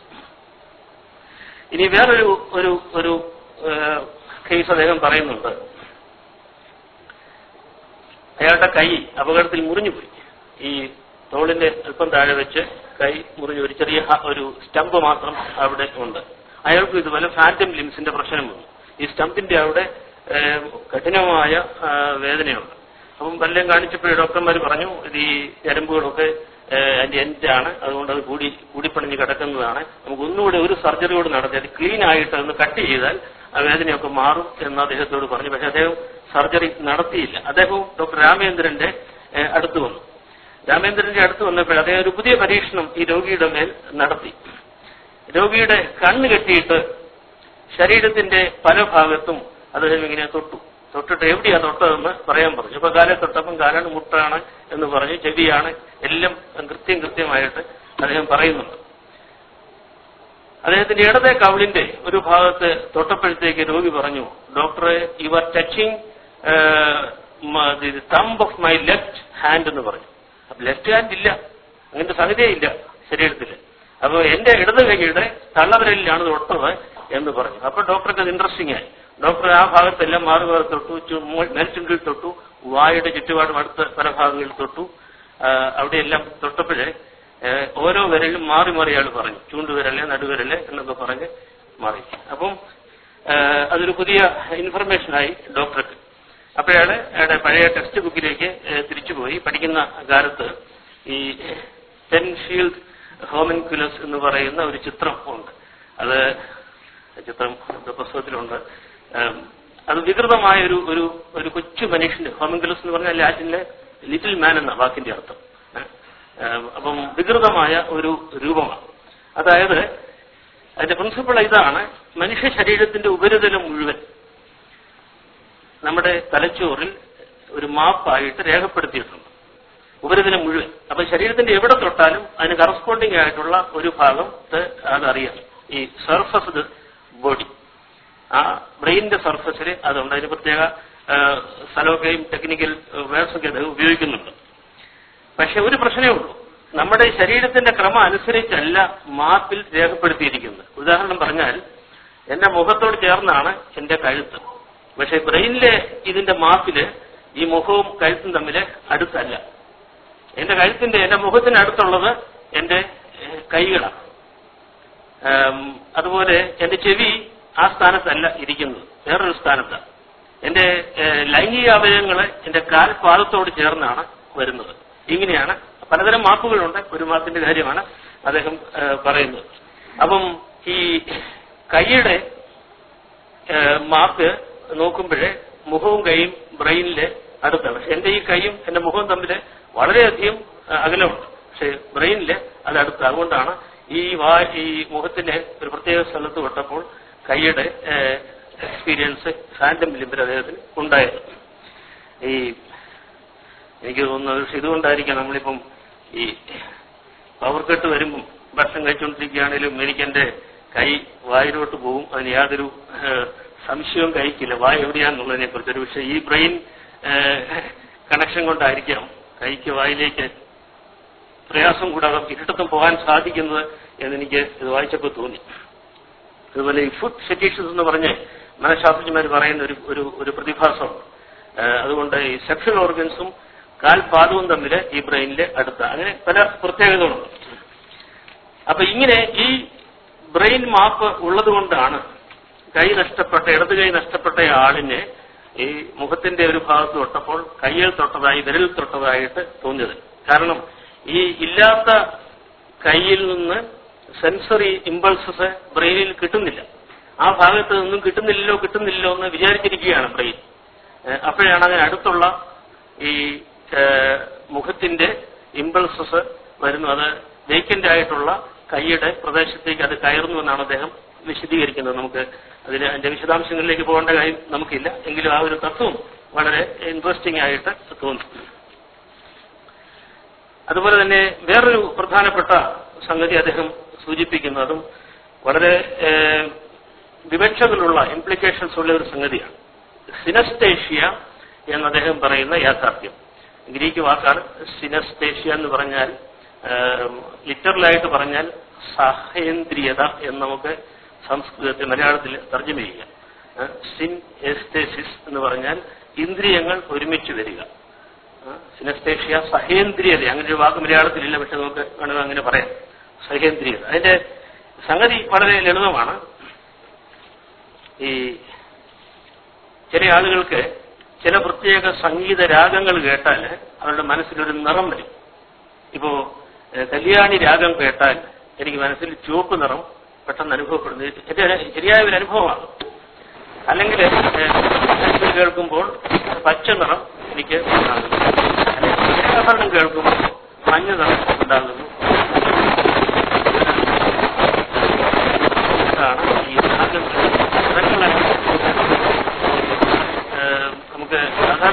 ഇനി വേറൊരു ഒരു ഒരു കേസ് അദ്ദേഹം പറയുന്നുണ്ട് അയാളുടെ കൈ അപകടത്തിൽ മുറിഞ്ഞുപോയി ഈ തോളിന്റെ അല്പം താഴെ വെച്ച് കൈ മുറിഞ്ഞു ഒരു ചെറിയ ഹ- ഒരു സ്റ്റമ്പ് മാത്രം അവിടെ ഉണ്ട് അയാൾക്ക് ഇതുപോലെ ഫാൻറ്റം ലിംസിന്റെ പ്രശ്നം വന്നു ഈ സ്റ്റമ്പിന്റെ അവിടെ ഏഹ്, കഠിനമായ ആ, വേദനയുണ്ട് അപ്പം വല്ലതും കാണിച്ചപ്പോൾ ഡോക്ടർമാർ പറഞ്ഞു ഇത് ഈ ഞരമ്പുകളൊക്കെ ഏഹ്, അതിന്റെ എൻഡാണ് അതുകൊണ്ട് അത് കൂടി കൂടിപ്പണിഞ്ഞ് കിടക്കുന്നതാണ് നമുക്ക് ഒന്നുകൂടി ഒരു സർജറി കൂടി നടത്തി അത് ക്ലീൻ ആയിട്ട് ഒന്ന് കട്ട് ചെയ്താൽ ആ വേദനയൊക്കെ മാറും എന്ന് അദ്ദേഹത്തോട് പറഞ്ഞു പക്ഷെ അദ്ദേഹം സർജറി നടത്തിയില്ല അദ്ദേഹവും ഡോക്ടർ രാമേന്ദ്രന്റെ ഏഹ്, അടുത്ത് വന്നു രാമേന്ദ്രന്റെ അടുത്ത് വന്നപ്പോൾ അദ്ദേഹം ഒരു പുതിയ പരീക്ഷണം ഈ രോഗിയുടെ മേൽ നടത്തി രോഗിയുടെ കണ്ണ് കെട്ടിയിട്ട് ശരീരത്തിന്റെ പല ഭാഗത്തും അദ്ദേഹം ഇങ്ങനെ തൊട്ടു തൊട്ടിട്ട് എവിടെയാ തൊട്ടതെന്ന് പറയാൻ പറഞ്ഞു അപ്പൊ കാലെ തൊട്ടപ്പം കാലാണ് മുട്ടാണ് എന്ന് പറഞ്ഞ് ചെവിയാണ് എല്ലാം കൃത്യം കൃത്യമായിട്ട് അദ്ദേഹം പറയുന്നുണ്ട് അദ്ദേഹത്തിന്റെ ഇടത്തെ കവിളിന്റെ ഒരു ഭാഗത്ത് തൊട്ടപ്പോഴത്തേക്ക് രോഗി പറഞ്ഞു ഡോക്ടറെ you are touching thumb of my left hand എന്ന് പറഞ്ഞു അപ്പൊ ലെഫ്റ്റ് ഹാൻഡ് ഇല്ല അങ്ങനത്തെ സംഗതിയേ ഇല്ല ശരീരത്തിൽ അപ്പൊ എന്റെ ഇടത് കൈയുടെ തള്ളവിരലിലാണ് തൊട്ടത് എന്ന് പറഞ്ഞു അപ്പൊ ഡോക്ടർക്ക് അത് ഇൻട്രസ്റ്റിംഗ് ആയി ഡോക്ടർ ആ ഭാഗത്തെല്ലാം മാറി മാറി തൊട്ടു ചു- മു- മേൽചുണ്ടിൽ തൊട്ടു വായുടെ ചുറ്റുപാടും അടുത്ത പല ഭാഗങ്ങളിൽ തൊട്ടു ആ, അവിടെയെല്ലാം തൊട്ടപ്പോഴേ ഏ, ഓരോ വിരലും മാറി മാറി അയാൾ പറഞ്ഞു ചൂണ്ടുവിരല് നടുവിരല് എന്നൊക്കെ പറഞ്ഞ് മാറി അപ്പം ഏ, അതൊരു പുതിയ ഇൻഫർമേഷനായി ഡോക്ടർക്ക് അപ്പോഴയാള് അയാളുടെ പഴയ ടെക്സ്റ്റ് ബുക്കിലേക്ക് ഏ, തിരിച്ചുപോയി പഠിക്കുന്ന കാലത്ത് ഈ പെൻഷീൽഡ് ഹോമിൻകുലസ് എന്ന് പറയുന്ന ഒരു ചിത്രം ഉണ്ട് അത് ചിത്രം ഇത് പുസ്തകത്തിലുണ്ട് ഏം, അത് വികൃതമായ ഒരു ഒരു ഒരു കൊച്ചു മനുഷ്യന് ഹോമിൻകുലസ് എന്ന് പറഞ്ഞാൽ ലാറ്റിനിലെ ലിറ്റിൽ മാൻ എന്ന വാക്കിന്റെ അർത്ഥം ഏ, ഏം, അപ്പം വികൃതമായ ഒരു രൂപമാണ് അതായത് അതിന്റെ പ്രിൻസിപ്പിൾ ഇതാണ് മനുഷ്യ ശരീരത്തിന്റെ ഉപരിതലം മുഴുവൻ നമ്മുടെ തലച്ചോറിൽ ഒരു മാപ്പായിട്ട് രേഖപ്പെടുത്തിയിട്ടുണ്ട് ഉപരിതലം മുഴുവൻ അപ്പൊ ശരീരത്തിന്റെ എവിടെ തൊട്ടാലും അതിന് കറസ്പോണ്ടിങ് ആയിട്ടുള്ള ഒരു ഭാഗം അതറിയാം ഈ സർഫസ് ബോഡി ആ ബ്രെയിനിന്റെ സർഫസിൽ അതുണ്ട് അതിന് പ്രത്യേക ആ, സ്ഥലമൊക്കെയും ടെക്നിക്കൽ വേർഡ്സ് ഒക്കെ അത് ഉപയോഗിക്കുന്നുണ്ട് പക്ഷെ ഒരു പ്രശ്നമേ ഉള്ളൂ നമ്മുടെ ശരീരത്തിന്റെ ക്രമം അനുസരിച്ചല്ല മാപ്പിൽ രേഖപ്പെടുത്തിയിരിക്കുന്നത് ഉദാഹരണം പറഞ്ഞാൽ എന്റെ മുഖത്തോട് ചേർന്നാണ് എന്റെ കഴുത്ത് പക്ഷെ ബ്രെയിനിലെ ഇതിന്റെ മാപ്പില് ഈ മുഖവും കഴുത്തും തമ്മിൽ അടുത്തല്ല എന്റെ കഴുത്തിന്റെ എന്റെ മുഖത്തിന് അടുത്തുള്ളത് എന്റെ ഏഹ്, കൈകളാണ് ആം, അതുപോലെ എന്റെ ചെവി ആ സ്ഥാനത്തല്ല ഇരിക്കുന്നത് വേറൊരു സ്ഥാനത്താണ് എന്റെ ഏഹ്, ലൈംഗിക അവയവങ്ങള് എന്റെ കാൽപാദത്തോട് ചേർന്നാണ് വരുന്നത് ഇങ്ങനെയാണ് പലതരം മാപ്പുകളുണ്ട് ഒരു മാപ്പിന്റെ കാര്യമാണ് അദ്ദേഹം ഏഹ്, പറയുന്നത് അപ്പം ഈ കൈയുടെ ഏഹ്, മാപ്പ് നോക്കുമ്പോഴേ മുഖവും കൈയും ബ്രെയിനിലെ അടുത്താണ് പക്ഷെ എന്റെ ഈ കൈയും എന്റെ മുഖവും തമ്മിൽ വളരെയധികം ഏഹ്, അകലമുണ്ട് പക്ഷെ ബ്രെയിനില് അത് അടുത്ത് അതുകൊണ്ടാണ് ഈ വാ ഈ മുഖത്തിന്റെ ഒരു പ്രത്യേക സ്ഥലത്ത് തൊട്ടപ്പോൾ കൈയുടെ എക്സ്പീരിയൻസ് ഫാൻഡം ലിംബിൽ അദ്ദേഹത്തിന് ഉണ്ടായത് ഈ എനിക്ക് തോന്നുന്നത് പക്ഷെ ഇതുകൊണ്ടായിരിക്കാം നമ്മളിപ്പം ഈ പവർ കട്ട് വരുമ്പം ഭക്ഷണം കഴിച്ചുകൊണ്ടിരിക്കുകയാണെങ്കിലും എനിക്ക് എന്റെ കൈ വായിലോട്ട് പോകും അതിന് യാതൊരു ഏഹ്, സംശയവും കൈക്കില്ല വായ എവിടെയാണെന്നുള്ളതിനെ കുറിച്ച് ഒരു പക്ഷേ ഈ ബ്രെയിൻ കണക്ഷൻ കൊണ്ടായിരിക്കാം കൈക്ക് വായിലേക്ക് പ്രയാസം കൂടാതെ ഇരുട്ടത്തും പോകാൻ സാധിക്കുന്നത് എന്നെനിക്ക് ഇത് വായിച്ചപ്പോൾ തോന്നി അതുപോലെ ഈ ഫുഡ് ഫെറ്റീഷൻസ് എന്ന് പറഞ്ഞ് മനഃശാസ്ത്രജ്ഞന്മാർ പറയുന്ന ഒരു ഒരു ഒരു പ്രതിഭാസമുണ്ട് ഏഹ് അതുകൊണ്ട് ഈ സെക്ഷൽ ഓർഗൻസും കാൽപാദവും തമ്മിൽ ഈ ബ്രെയിനിലെ അടുത്ത അങ്ങനെ പല പ്രത്യേകതകളുണ്ട് അപ്പൊ ഇങ്ങനെ ഈ ബ്രെയിൻ മാപ്പ് ഉള്ളത് കൊണ്ടാണ് കൈ നഷ്ടപ്പെട്ട ഇടത് കൈ നഷ്ടപ്പെട്ട ആളിന് ഈ മുഖത്തിന്റെ ഒരു ഭാഗത്ത് തൊട്ടപ്പോൾ കയ്യിൽ തൊട്ടതായി വിരൽ തൊട്ടതായിട്ട് തോന്നിയത് കാരണം ഈ ഇല്ലാത്ത കയ്യിൽ നിന്ന് സെൻസറി ഇമ്പൾസസ് ബ്രെയിനിൽ കിട്ടുന്നില്ല ആ ഭാഗത്ത് നിന്നും കിട്ടുന്നില്ലല്ലോ കിട്ടുന്നില്ലല്ലോ എന്ന് വിചാരിച്ചിരിക്കുകയാണ് ബ്രെയിൻ ഏഹ് അപ്പോഴാണ് അതിന് അടുത്തുള്ള ഈ ഏഹ് മുഖത്തിന്റെ ഇമ്പൾസസ് വരുന്നു അത് വേക്കന്റ് ആയിട്ടുള്ള കൈയുടെ പ്രദേശത്തേക്ക് അത് കയറുന്നു എന്നാണ് അദ്ദേഹം വിശദീകരിക്കുന്നത് നമുക്ക് അതിന് അതിന്റെ വിശദാംശങ്ങളിലേക്ക് പോകേണ്ട കാര്യം നമുക്കില്ല എങ്കിലും ആ ഒരു തത്വം വളരെ ഇൻട്രസ്റ്റിംഗ് ആയിട്ട് തോന്നി അതുപോലെ തന്നെ വേറൊരു പ്രധാനപ്പെട്ട സംഗതി അദ്ദേഹം സൂചിപ്പിക്കുന്നതും വളരെ ഏഹ്, വിവക്ഷകളുള്ള ഇംപ്ലിക്കേഷൻസ് ഉള്ള ഒരു സംഗതിയാണ് സിനസ്തേഷ്യ എന്ന് അദ്ദേഹം പറയുന്ന യാഥാർത്ഥ്യം ഗ്രീക്ക് വാക്കാണ് സിനസ്തേഷ്യ എന്ന് പറഞ്ഞാൽ ലിറ്ററലായിട്ട് പറഞ്ഞാൽ സഹേന്ദ്രിയത എന്ന് നമുക്ക് സംസ്കൃതത്തിൽ മലയാളത്തിൽ തർജ്ജമ ചെയ്യാം ഏഹ്, സിൻ എസ്തേസിസ് എന്ന് പറഞ്ഞാൽ ഇന്ദ്രിയങ്ങൾ ഒരുമിച്ച് വരിക സിനസ്തേഷ്യ സഹേന്ദ്രിയത അങ്ങനെ ഒരു വാക്ക് മലയാളത്തിലില്ല പക്ഷെ നമുക്ക് വേണമെങ്കിൽ അങ്ങനെ പറയാം സഹേന്ദ്രിയത അതിന്റെ സംഗതി വളരെ ലളിതമാണ് ഈ ചില ആളുകൾക്ക് ചില പ്രത്യേക സംഗീത രാഗങ്ങൾ കേട്ടാൽ അവരുടെ മനസ്സിലൊരു നിറം വരും ഇപ്പോ ഏഹ്, കല്യാണി രാഗം കേട്ടാൽ എനിക്ക് മനസ്സിൽ ചുവപ്പ് നിറം പെട്ടെന്ന് അനുഭവപ്പെടുന്നു ഇത് എന്റെ ഒരു ശരിയായ ഒരു അനുഭവമാണ് അല്ലെങ്കിൽ ഏഹ്, കേൾക്കുമ്പോൾ പച്ച നിറം എനിക്ക് ഉണ്ടാകുന്നു അല്ലെങ്കിൽ ഏകാഭരണം കേൾക്കുമ്പോൾ മഞ്ഞ നിറം ഉണ്ടാകുന്നു ഇതാണ് ഈ രാഗങ്ങൾ നിറങ്ങളെ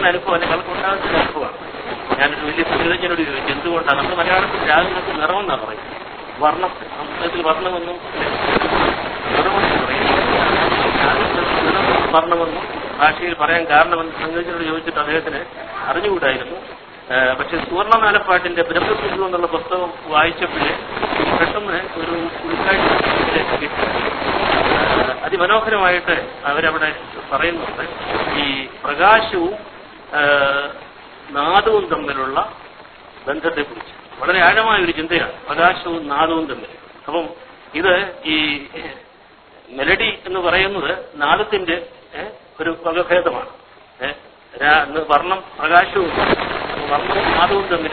ഉണ്ടാകുന്ന അനുഭവം അല്ലെങ്കിൽ അവർക്ക് ഉണ്ടാകുന്ന ഒരു അനുഭവമാണ് ഞാനൊരു വലിയ സംഗീതജ്ഞനോട് ചോദിച്ചു എന്തുകൊണ്ടാണ് നമ്മൾ മലയാളത്തിൽ രാഗങ്ങൾക്ക് നിറമെന്നാണ് പറയും വർണ്ണം സംസ്കൃതത്തിൽ വർണ്ണമെന്നും നിറമെന്ന് പറയും രാഗങ്ങൾക്ക് നിറം വർണ്ണമെന്നും ഭാഷയിൽ പറയാൻ കാരണമെന്ന് സംഗീതജ്ഞനോട് ചോദിച്ചിട്ട് അദ്ദേഹത്തിന് അറിഞ്ഞുകൂടായിരുന്നു ഏഹ് പക്ഷെ സുവർണമാലപ്പാട്ടിന്റെ ബ്രഹ്മസിന്ധു എന്നുള്ള പുസ്തകം വായിച്ചപ്പോഴേ പെട്ടെന്ന് ഒരു ഉൾക്കാഴ്ച ഇതിലേക്ക് കിട്ടി ഏഹ് അതിമനോഹരമായിട്ട് അവരവിടെ പറയുന്നുണ്ട് ഈ പ്രകാശവും ഏഹ് നാദവും തമ്മിലുള്ള ബന്ധത്തെക്കുറിച്ച് വളരെ ആഴമായ ഒരു ചിന്തയാണ് പ്രകാശവും നാദവും തമ്മിൽ അപ്പം ഇത് ഈ മെലഡി എന്ന് പറയുന്നത് നാദത്തിന്റെ ഏഹ്, ഒരു വകഭേദമാണ് ഏഹ്, രാ- എന്ന് വർണ്ണം പ്രകാശവും വർണ്ണവും നാദവും തമ്മിൽ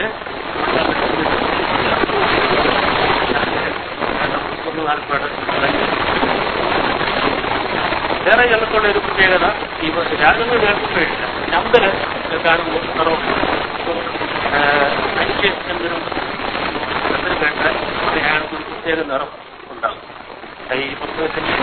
വേറെ ചിലർക്കുള്ള ഒരു പ്രത്യേകത ഈ രാഗങ്ങൾ കേൾക്കുമ്പോഴില്ല നമ്പർ കാണുമ്പോൾ നിറവും അഞ്ച് എന്നൊരു നമ്പർ കേട്ടാൽ അയാൾക്ക് ഒരു പ്രത്യേക നിറം ഉണ്ടാകും ഈ പുസ്തകത്തിന്റെ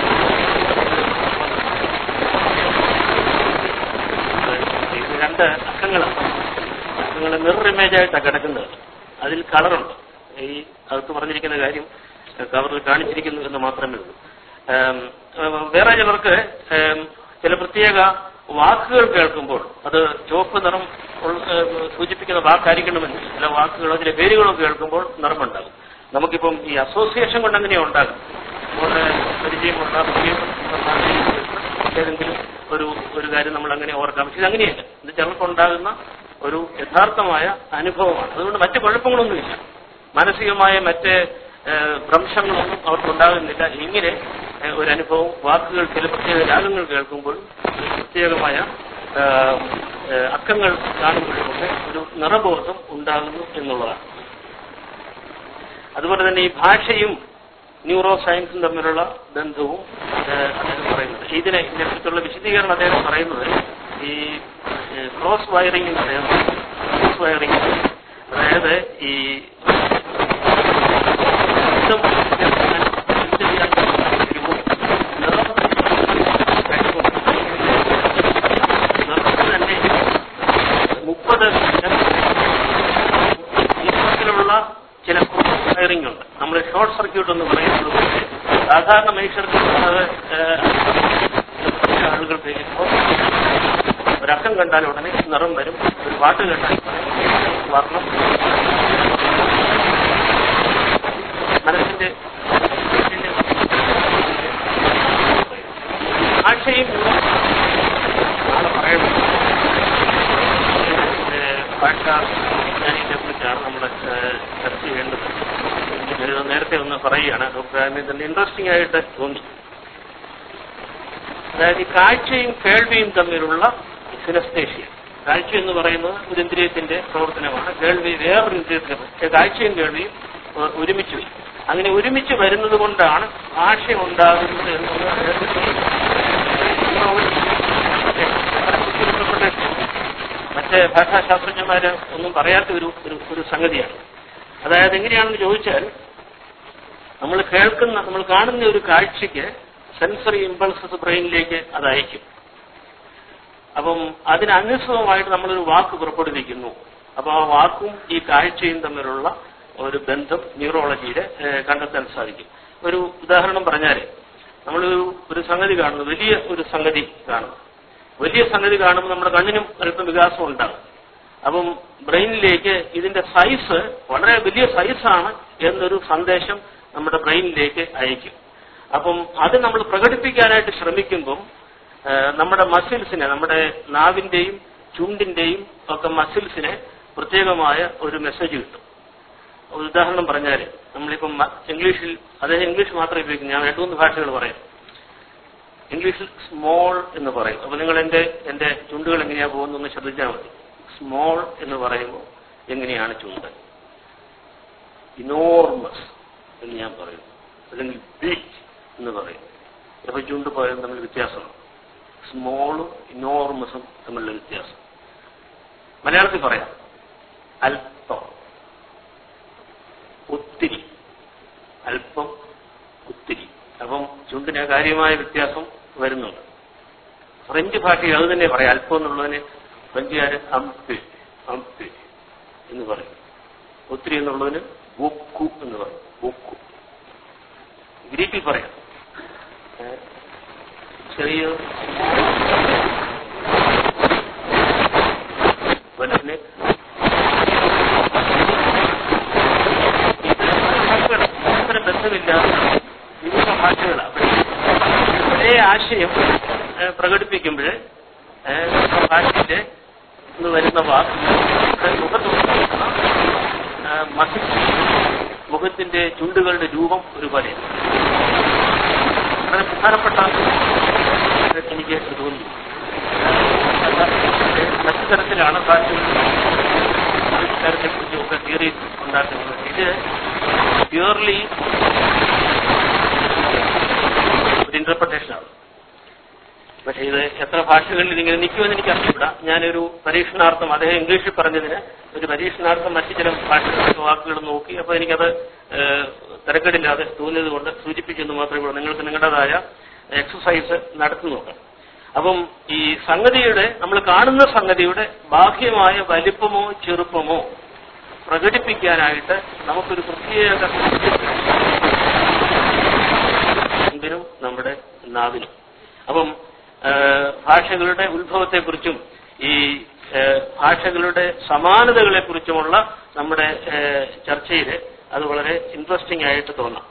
ഇത് രണ്ട് അക്കങ്ങളാണ് അക്കങ്ങൾ മിറർ ഇമേജ് ആയിട്ടാണ് കിടക്കുന്നത് അതിൽ കളറുണ്ട് ഈ അകത്ത് പറഞ്ഞിരിക്കുന്ന കാര്യം കവറിൽ കാണിച്ചിരിക്കുന്നു എന്ന് മാത്രമേ ഉള്ളൂ ഏം, ഏം, വേറെ ചിലർക്ക് ഏം, ചില പ്രത്യേക വാക്കുകൾ കേൾക്കുമ്പോൾ അത് ചുവപ്പ് നിറം ഉള്ള- ഏം, സൂചിപ്പിക്കുന്ന വാക്കായിരിക്കണമെന്ന് ചില വാക്കുകളോ ചില പേരുകളോ കേൾക്കുമ്പോൾ നിറമുണ്ടാകും നമുക്കിപ്പം ഈ അസോസിയേഷൻ കൊണ്ട് അങ്ങനെയാണ് ഉണ്ടാകും നമ്മുടെ പരിചയമുള്ള പരിചയമുള്ള ഏതെങ്കിലും ഒരു ഒരു കാര്യം നമ്മൾ അങ്ങനെ ഓർക്കാം പക്ഷെ ഇതങ്ങനെയല്ല ഇത് ചിലർക്കുണ്ടാകുന്ന ഒരു യഥാർത്ഥമായ അനുഭവമാണ് അതുകൊണ്ട് മറ്റു കുഴപ്പങ്ങളൊന്നുമില്ല മാനസികമായ മറ്റ് ഏഹ്, ഭ്രംശങ്ങളൊന്നും അവർക്കുണ്ടാകുന്നില്ല ഇങ്ങനെ ഏഹ്, ഒരു അനുഭവം വാക്കുകൾ ചില പ്രത്യേക രാഗങ്ങൾ കേൾക്കുമ്പോൾ ഒരു പ്രത്യേകമായ ഏഹ്, ഏഹ്, അക്കങ്ങൾ കാണുമ്പോഴുമൊക്കെ ഒരു നിറബോധം ഉണ്ടാകുന്നു എന്നുള്ളതാണ് അതുപോലെ തന്നെ ഈ ഭാഷയും ന്യൂറോ സയൻസും തമ്മിലുള്ള ബന്ധവും ഏഹ്, അദ്ദേഹം പറയുന്നത് ഇതിനെ ഇതിനെക്കുറിച്ചുള്ള വിശദീകരണം അദ്ദേഹം പറയുന്നത് ഈ ക്രോസ് വയറിംഗ് എന്ന് പറയുന്നത് ക്രോസ് വയറിംഗ് അതായത് ഈ ശബ്ദം തിരിച്ചറിയാൻ കഴിയുമോ? നിറം കഴിയുമോ? നിറത്തിന് തന്നെ മുപ്പത് ഇത്തരത്തിലുള്ള ചില വയറിംഗ് ഉണ്ട് നമ്മൾ ഷോർട്ട് സർക്യൂട്ട് എന്ന് പറയുന്നത് പോലെ സാധാരണ മനുഷ്യർക്ക് അത് ഏഹ്, ആളുകൾക്ക് ഇപ്പോൾ ഒരക്കം കണ്ടാൽ ഉടനെ നിറം വരും ഒരു പാട്ട് കേട്ടാൽ വർണ്ണം മനസ്സിന്റെ ഭാഷയും നാളെ പറയണം ഏഹ്, ഭാഷ വിജ്ഞാനിയെ കുറിച്ചാണ് നമ്മൾ ചർച്ച ചെയ്യേണ്ടത് ഇത് നേരത്തെ ഒന്ന് പറയുകയാണ് ഡോക്ടർ അമിത് ഇൻട്രസ്റ്റിംഗ് ആയിട്ട് തോന്നി അതായത് ഈ കാഴ്ചയും കേൾവിയും തമ്മിലുള്ള സിനസ്തേഷ്യ കാഴ്ച എന്ന് പറയുന്നത് ഒരു ഇന്ദ്രിയത്തിന്റെ പ്രവർത്തനമാണ് കേൾവി വേറൊരു ഇന്ദ്രിയത്തിന്റെ പ്രവർത്തനം. കാഴ്ചയും കേൾവിയും ഒ- ഒരുമിച്ച് വരും അങ്ങനെ ഒരുമിച്ച് വരുന്നത് കൊണ്ടാണ് ഭാഷ ഉണ്ടാകുന്നത് എന്നുള്ളത് മറ്റ് ഭാഷാശാസ്ത്രജ്ഞന്മാര് ഒന്നും പറയാത്ത ഒരു ഒരു ഒരു സംഗതിയാണ് അതായത് എങ്ങനെയാണെന്ന് ചോദിച്ചാൽ നമ്മൾ കേൾക്കുന്ന നമ്മൾ കാണുന്ന ഒരു കാഴ്ചയ്ക്ക് സെൻസറി ഇമ്പൾസസ് ബ്രെയിനിലേക്ക് അത് അയക്കും അപ്പം അതിനനുസൃതമായിട്ട് നമ്മളൊരു വാക്ക് പുറപ്പെടുവിക്കുന്നു അപ്പോൾ ആ വാക്കും ഈ കാഴ്ചയും തമ്മിലുള്ള ഒരു ബന്ധം ന്യൂറോളജിയിൽ കണ്ടെത്താൻ സാധിക്കും ഒരു ഉദാഹരണം പറഞ്ഞാൽ നമ്മളൊരു ഒരു സംഗതി കാണുന്നു വലിയ ഒരു സംഗതി കാണുന്നു വലിയ സംഗതി കാണുമ്പോൾ നമ്മുടെ കണ്ണിനും അല്പം വികാസം ഉണ്ടാകും അപ്പം ബ്രെയിനിലേക്ക് ഇതിന്റെ സൈസ് വളരെ വലിയ സൈസാണ് എന്നൊരു സന്ദേശം നമ്മുടെ ബ്രെയിനിലേക്ക് അയക്കും അപ്പം അത് നമ്മൾ പ്രകടിപ്പിക്കാനായിട്ട് ശ്രമിക്കുമ്പം ആ, നമ്മുടെ മസിൽസിനെ നമ്മുടെ നാവിന്റെയും ചുണ്ടിന്റെയും ഒക്കെ മസിൽസിനെ പ്രത്യേകമായ ഒരു മെസ്സേജ് കിട്ടും ഒരു ഉദാഹരണം പറഞ്ഞാൽ നമ്മളിപ്പം മ- ഇംഗ്ലീഷിൽ അദ്ദേഹം ഇംഗ്ലീഷ് മാത്രമേ ഉപയോഗിക്കുന്നു ഞാൻ രണ്ടു മൂന്ന് ഭാഷകൾ പറയാം ഇംഗ്ലീഷിൽ സ്മോൾ എന്ന് പറയും അപ്പൊ നിങ്ങൾ എന്റെ എന്റെ ചുണ്ടുകൾ എങ്ങനെയാ പോകുന്നതെന്ന് ശ്രദ്ധിച്ചാൽ മതി സ്മോൾ എന്ന് പറയുമ്പോൾ എങ്ങനെയാണ് ചുണ്ട് ഇനോർമസ് എന്ന് ഞാൻ പറയും അല്ലെങ്കിൽ ബിഗ് എന്ന് പറയും ചിലപ്പോൾ ചുണ്ട് പോയത് തമ്മിൽ വ്യത്യാസമാണ് സ്മോളും ഇനോർമസും തമ്മിലുള്ള വ്യത്യാസം മലയാളത്തിൽ പറയാം അല്പം ഒത്തിരി അല്പം ഒത്തിരി അപ്പം ചുണ്ടിന് കാര്യമായ വ്യത്യാസം വരുന്നുണ്ട് ഫ്രഞ്ച് ഭാഷയിൽ അത് തന്നെ പറയാം അല്പം എന്നുള്ളതിന് ഫ്രഞ്ചുകാര് അമ്പ് അമ്പ് എന്ന് പറയും ഒത്തിരി എന്നുള്ളതിന് ബൊക്കു എന്ന് പറയും ബൊക്കു ഗ്രീക്കിൽ പറയാം ഏ, ചെറിയ വലുതിന് പരസ്പര ബന്ധമില്ലാത്ത വിവിധ ഭാഷകളാണ് ഒരേ ആശയം ഏ, പ്രകടിപ്പിക്കുമ്പോൾ ഭാഷയിലെ നിന്ന് വരുന്ന വാക്കുകൾ മുഖത്തുണ്ടാകുന്ന മസി മുഖത്തിന്റെ ചുണ്ടുകളുടെ രൂപം ഒരുപോലെയാണ് വളരെ പ്രധാനപ്പെട്ട എനിക്ക് തോന്നുന്നു മറ്റു തരത്തിലാണ് ഭാഷകൾ തരത്തെ കുറിച്ചൊക്കെ തിയറി ഉണ്ടാക്കുന്നത് ഇത് പ്യൂർലി ഒരു ഇന്റർപ്രിട്ടേഷൻ ആണ് പക്ഷെ ഇത് എത്ര ഭാഷകളിൽ ഇതിങ്ങനെ നിൽക്കുമെന്ന് എനിക്ക് അറിഞ്ഞില്ല ഞാനൊരു പരീക്ഷണാർത്ഥം അദ്ദേഹം ഇംഗ്ലീഷിൽ പറഞ്ഞതിന് ഒരു പരീക്ഷണാർത്ഥം മറ്റു ചില ഭാഷകളുടെ വാക്കുകൾ നോക്കി അപ്പോൾ എനിക്കത് ഏഹ്, തിരക്കേടില്ലാതെ തോന്നിയത് കൊണ്ട് സൂചിപ്പിച്ചെന്ന് മാത്രമേ ഉള്ളൂ നിങ്ങൾക്ക് നിങ്ങളുടേതായ എക്സസൈസ് നടത്തി നോക്കാം അപ്പം ഈ സംഗതിയുടെ നമ്മൾ കാണുന്ന സംഗതിയുടെ ബാഹ്യമായ വലിപ്പമോ ചെറുപ്പമോ പ്രകടിപ്പിക്കാനായിട്ട് നമുക്കൊരു പ്രത്യേക ചുണ്ടിനും നമ്മുടെ നാവിനും അപ്പം ആ, ഭാഷകളുടെ ഉത്ഭവത്തെക്കുറിച്ചും ഈ ആ, ഭാഷകളുടെ സമാനതകളെക്കുറിച്ചുമുള്ള നമ്മുടെ ചർച്ചയിൽ അത് വളരെ ഇൻട്രസ്റ്റിംഗ് ആയിട്ട് തോന്നാം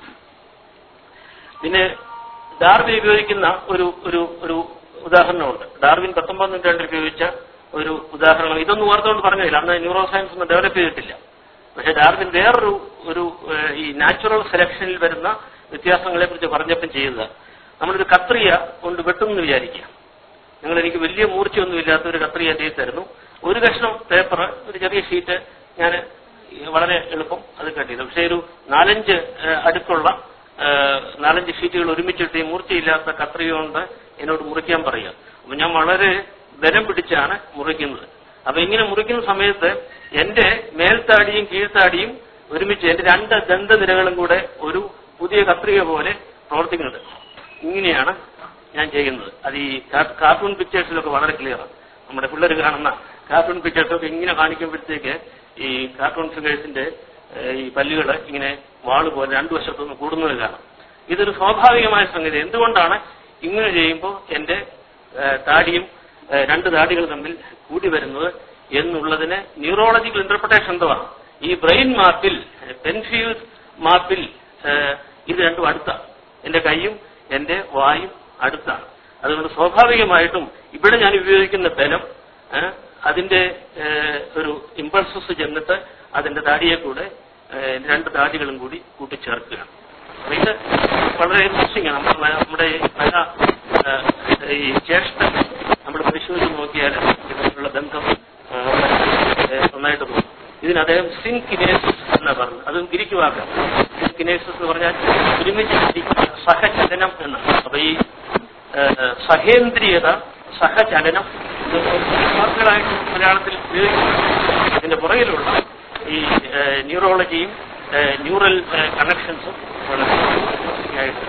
പിന്നെ ഡാർവിൻ ഉപയോഗിക്കുന്ന ഒരു ഒരു ഒരു ഉദാഹരണമുണ്ട് ഡാർവിൻ പത്തൊമ്പതാം നൂറ്റാണ്ടിൽ ഉപയോഗിച്ച ഒരു ഉദാഹരണം ഇതൊന്നും ഓർത്തുകൊണ്ട് പറഞ്ഞില്ല അന്ന് ന്യൂറോ സയൻസ് ഒന്നും ഡെവലപ്പ് ചെയ്തിട്ടില്ല പക്ഷെ ഡാർവിൻ വേറൊരു ഒരു ഏഹ്, ഈ നാച്ചുറൽ സെലക്ഷനിൽ വരുന്ന വ്യത്യാസങ്ങളെ കുറിച്ച് പറഞ്ഞപ്പം ചെയ്തത് നമ്മളൊരു കത്രിയ കൊണ്ട് വെട്ടുമെന്ന് വിചാരിക്കുക നിങ്ങൾ എനിക്ക് വലിയ മൂർച്ചയൊന്നും ഇല്ലാത്ത ഒരു കത്രിയ എൻ്റെ കയ്യിൽ തരുന്നു ഒരു കഷ്ണം പേപ്പർ ഒരു ചെറിയ ഷീറ്റ് ഞാൻ വളരെ എളുപ്പം അത് കട്ട് ചെയ്തു പക്ഷേ ഒരു നാലഞ്ച് ഏഹ്, അടുക്കുള്ള ഏഹ്, നാലഞ്ച് ഷീറ്റുകൾ ഒരുമിച്ചിട്ട് ഈ മൂർച്ചയില്ലാത്ത കത്രിക കൊണ്ട് എന്നോട് മുറിക്കാൻ പറയുക അപ്പൊ ഞാൻ വളരെ ബലം പിടിച്ചാണ് മുറിക്കുന്നത് അപ്പൊ ഇങ്ങനെ മുറിക്കുന്ന സമയത്ത് എന്റെ മേൽത്താടിയും കീഴ്ത്താടിയും ഒരുമിച്ച് എന്റെ രണ്ട് ദന്തനിരകളും കൂടെ ഒരു പുതിയ കത്രിക പോലെ പ്രവർത്തിക്കുന്നുണ്ട് ഇങ്ങനെയാണ് ഞാൻ ചെയ്യുന്നത് അത് ഈ കാ- കാർട്ടൂൺ പിക്ചേഴ്സിലൊക്കെ വളരെ ക്ലിയറാണ് നമ്മുടെ പിള്ളേർ കാണുന്ന കാർട്ടൂൺ പിക്ചേഴ്സൊക്കെ ഇങ്ങനെ കാണിക്കുമ്പോഴത്തേക്ക് ഈ കാർട്ടൂൺ ഫിഗേഴ്സിന്റെ ഏഹ്, ഈ പല്ലുകൾ ഇങ്ങനെ വാള് പോലെ രണ്ടു വശത്തുനിന്ന് കൂടുന്നത് കാണാം ഇതൊരു സ്വാഭാവികമായ സംഗതി എന്തുകൊണ്ടാണ് ഇങ്ങനെ ചെയ്യുമ്പോൾ എന്റെ ഏഹ്, താടിയും ഏഹ്, രണ്ട് താടികൾ തമ്മിൽ കൂടി വരുന്നത് എന്നുള്ളതിന് ന്യൂറോളജിക്കൽ ഇന്റർപ്രിട്ടേഷൻ എന്തുവാണ് ഈ ബ്രെയിൻ മാപ്പിൽ പെൻഫ്യൂസ് മാപ്പിൽ ഏഹ്, ഇത് രണ്ടും അടുത്താണ് എന്റെ കൈയും എന്റെ വായും അടുത്താണ് അതുകൊണ്ട് സ്വാഭാവികമായിട്ടും ഇവിടെ ഞാൻ ഉപയോഗിക്കുന്ന ബലം ഏഹ്, അതിന്റെ ഏഹ്, ഒരു ഇമ്പൾസസ് ചെന്നിട്ട് അതിന്റെ താടിയെ കൂടെ ഏഹ്, രണ്ട് താടികളും കൂടി കൂട്ടിച്ചേർക്കുകയാണ് അപ്പൊ ഇത് വളരെ ഇൻട്രസ്റ്റിംഗ് ആണ് നമ്മൾ നമ്മുടെ ഈ പല ഏഹ്, ഈ ചേഷ്ട നമ്മൾ പരിശോധിച്ച് നോക്കിയാൽ ഇതിനുള്ള ബന്ധം ഏഹ്, ഏഹ്, നന്നായിട്ട് തോന്നും ഇതിന് അദ്ദേഹം സിൻകിനേസിസ് എന്നാ പറഞ്ഞത് അതും ഗ്രീക്ക് വാക്കാണ് സിൻകിനേസിസ് എന്ന് പറഞ്ഞാൽ ഒരുമിച്ച് ചിന്തിക്കുന്ന സഹചലനം എന്നാണ് അപ്പൊ ഈ ഏഹ്, സഹേന്ദ്രിയത സഹചലനം ഇത് വാക്കുകളായിട്ട് മലയാളത്തിൽ ഉപയോഗിക്കുന്നു ഇതിന്റെ പുറകിലുള്ള ഈ ഏഹ്, ന്യൂറോളജിയും ഏഹ്, ന്യൂറൽ ഏഹ്, കണക്ഷൻസും വളരെ interesting ആയിട്ട്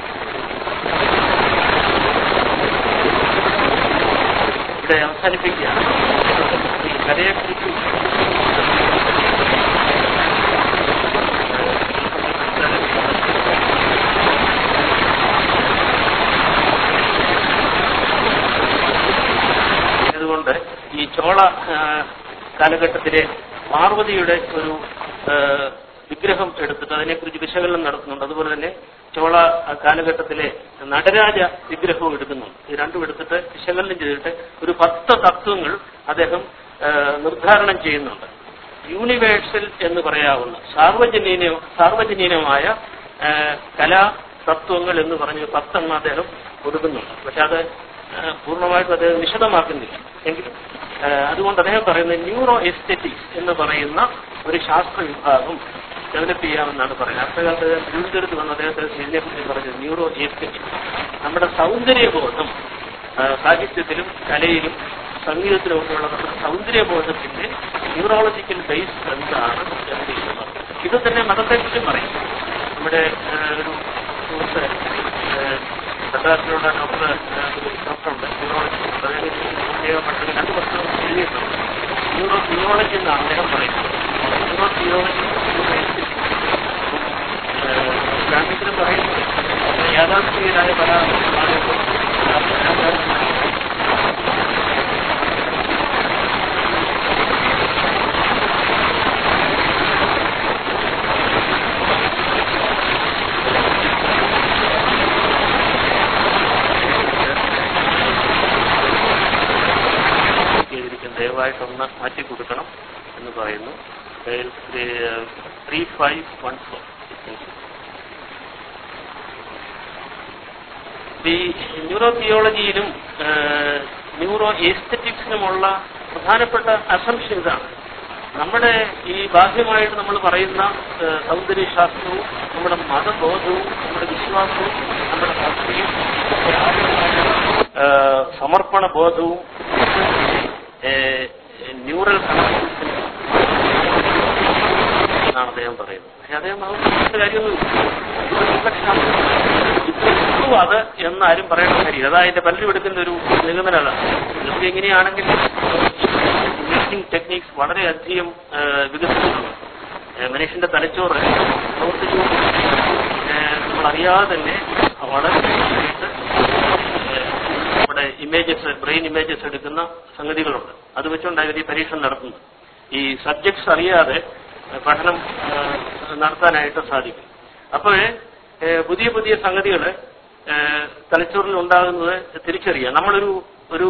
ഇവിടെ അവസാനിപ്പിക്കുകയാണ് ഈ കലയെക്കുറിച്ചും അതുകൊണ്ട് ഈ ചോള ആ, കാലഘട്ടത്തിലെ പാർവതിയുടെ ഒരു ആ, വിഗ്രഹം എടുത്തിട്ട് അതിനെക്കുറിച്ച് വിശകലനം നടത്തുന്നുണ്ട് അതുപോലെ തന്നെ ചോള ആ, കാലഘട്ടത്തിലെ നടരാജ വിഗ്രഹവും എടുക്കുന്നുണ്ട് ഈ രണ്ടും എടുത്തിട്ട് വിശകലനം ചെയ്തിട്ട് ഒരു പത്ത് തത്വങ്ങൾ അദ്ദേഹം ആ, നിർദ്ധാരണം ചെയ്യുന്നുണ്ട് യൂണിവേഴ്സൽ എന്ന് പറയാവുന്ന സാർവജനീന സാർവജനീനമായ ആ, കലാ തത്വങ്ങൾ എന്ന് പറഞ്ഞ് പത്തെണ്ണം അദ്ദേഹം കൊടുക്കുന്നുണ്ട് പക്ഷെ അത് ആ, പൂർണ്ണമായിട്ടും അദ്ദേഹം വിശദമാക്കുന്നില്ല എങ്കിലും ആ, അതുകൊണ്ട് അദ്ദേഹം പറയുന്നത് ന്യൂറോ എസ്തെറ്റിക്സ് എന്ന് പറയുന്ന ഒരു ശാസ്ത്ര വിഭാഗം ഡെവലപ്പ് ചെയ്യാമെന്നാണ് പറയുന്നത് അക്കാലത്ത് തിരുവനന്തപുരത്ത് വന്ന അദ്ദേഹത്തെ ഇതിനെക്കുറിച്ച് പറഞ്ഞത് ന്യൂറോ എസ്തെറ്റിക്സ് നമ്മുടെ സൗന്ദര്യബോധം ആ, സാഹിത്യത്തിലും കലയിലും സംഗീതത്തിലും ഒക്കെയുള്ള നമ്മുടെ സൗന്ദര്യബോധത്തിന്റെ ന്യൂറോളജിക്കൽ ബേസ് എന്താണ് എന്ന് ഇതാണ്. ഇത് തന്നെ മതത്തെക്കുറിച്ചും പറയും നമ്മുടെ ആ, ഒരു സുഹൃത്ത് ആ, മദ്രാസിലുള്ള ഡോക്ടർ ഡോക്ടറുണ്ട് ന്യൂറോളജി അദ്ദേഹം പ്രത്യേക പഠനം രണ്ട് പുസ്തകം എഴുതിയിട്ടുണ്ട് ന്യൂറോ തിയോളജി എന്നാണ് അദ്ദേഹം പറയുന്നത് ന്യൂറോ തിയോളജി ഗ്രാമീണത്തിൽ പറയുന്നത് യാഥാസ്ഥികരായ പല ആളുകളും ചെയ്തിരിക്കും ദയവായിട്ടൊന്ന് മാറ്റി കൊടുക്കണം എന്ന് പറയുന്നു ത്രീ ഫൈവ് വൺ ഫോർ ഈ ന്യൂറോ തിയോളജിയിലും ന്യൂറോ എസ്തറ്റിക്സിനുമുള്ള പ്രധാനപ്പെട്ട അസംഷൻ ഇതാണ് നമ്മുടെ ഈ ബാഹ്യമായിട്ട് നമ്മൾ പറയുന്ന ഏഹ്, സൗന്ദര്യശാസ്ത്രവും നമ്മുടെ മതബോധവും നമ്മുടെ വിശ്വാസവും നമ്മുടെ ഭക്തിയും ഏഹ്, സമർപ്പണ ബോധവും ഏഹ്, ന്യൂറൽ കണക്ഷൻസിന് എന്നാണ് അദ്ദേഹം പറയുന്നത് പക്ഷെ അദ്ദേഹം അത് പറഞ്ഞിട്ട് കാര്യമൊന്നുമില്ല ഇപ്പൊ അത് എന്നാരും പറയേണ്ട കാര്യം അതാ അതിന്റെ പലരും എടുക്കുന്ന ഒരു നിഗമനം അതാണ് ഇതൊക്കെ എങ്ങനെയാണെങ്കിൽ ഇമേജിംഗ് ടെക്നീക്സ് വളരെയധികം ആ, വികസിച്ചിട്ടുണ്ട് ആ, മനുഷ്യന്റെ തലച്ചോറ് പ്രവർത്തിച്ചു നമ്മൾ അറിയാതെ തന്നെ വളരെ ആയിട്ട്, ആ, നമ്മുടെ ഇമേജസ് ബ്രെയിൻ ഇമേജസ് എടുക്കുന്ന സംഗതികളുണ്ട് അത് വെച്ചുകൊണ്ടാണ് ഇവർ ഈ പരീക്ഷണം നടത്തുന്നത് ഈ സബ്ജക്ട്സ് അറിയാതെ പഠനം ആ, നടത്താനായിട്ട് സാധിക്കും അപ്പോൾ പുതിയ പുതിയ സംഗതികൾ തലച്ചോറിൽ ഉണ്ടാകുന്നത് തിരിച്ചറിയാം നമ്മളൊരു ഒരു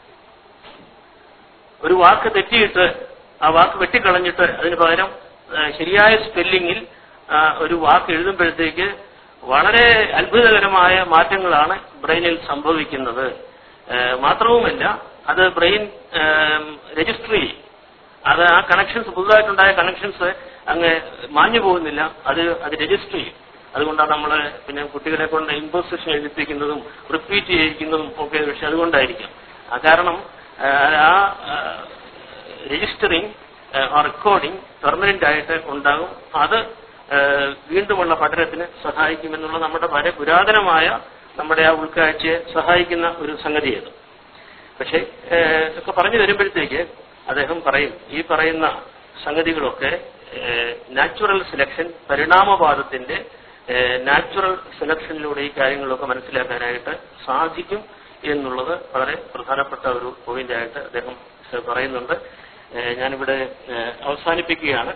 ഒരു വാക്ക് തെറ്റിയിട്ട് ആ വാക്ക് വെട്ടിക്കളഞ്ഞിട്ട് അതിന് പകരം ആ, ശരിയായ സ്പെല്ലിങ്ങിൽ ആ, ഒരു വാക്ക് എഴുതുമ്പോഴത്തേക്ക് വളരെ അത്ഭുതകരമായ മാറ്റങ്ങളാണ് ബ്രെയിനിൽ സംഭവിക്കുന്നത് ആ, മാത്രവുമല്ല അത് ബ്രെയിൻ രജിസ്റ്റർ ചെയ്യും അത് ആ കണക്ഷൻസ് പുതുതായിട്ടുണ്ടായ കണക്ഷൻസ് അങ്ങ് മാഞ്ഞു പോകുന്നില്ല അത് അത് രജിസ്റ്റർ ചെയ്യും അതുകൊണ്ടാണ് നമ്മൾ പിന്നെ കുട്ടികളെ കൊണ്ട് ഇമ്പോസിഷൻ എഴുതിപ്പിക്കുന്നതും റിപ്പീറ്റ് ചെയ്യിക്കുന്നതും ഒക്കെ പക്ഷെ അതുകൊണ്ടായിരിക്കും ആ കാരണം ആ, ആ രജിസ്റ്ററിങ് ആ റെക്കോർഡിംഗ് പെർമനന്റ് ആയിട്ട് ഉണ്ടാകും അത് ആ, വീണ്ടുമുള്ള പഠനത്തിന് സഹായിക്കുമെന്നുള്ള നമ്മുടെ വളരെ പുരാതനമായ നമ്മുടെ ആ ഉൾക്കാഴ്ചയെ സഹായിക്കുന്ന ഒരു സംഗതിയത് പക്ഷേ ഏഹ്, ഒക്കെ പറഞ്ഞു വരുമ്പോഴത്തേക്ക് അദ്ദേഹം പറയും ഈ പറയുന്ന സംഗതികളൊക്കെ നാച്ചുറൽ സെലക്ഷൻ പരിണാമവാദത്തിന്റെ നാച്ചുറൽ സെലക്ഷനിലൂടെ ഈ കാര്യങ്ങളൊക്കെ മനസ്സിലാക്കാനായിട്ട് സാധിക്കും എന്നുള്ളത് വളരെ പ്രധാനപ്പെട്ട ഒരു പോയിന്റ് ആയിട്ട് അദ്ദേഹം ഏഹ്, പറയുന്നുണ്ട് ഏഹ്, ഞാനിവിടെ ഏഹ്, അവസാനിപ്പിക്കുകയാണ്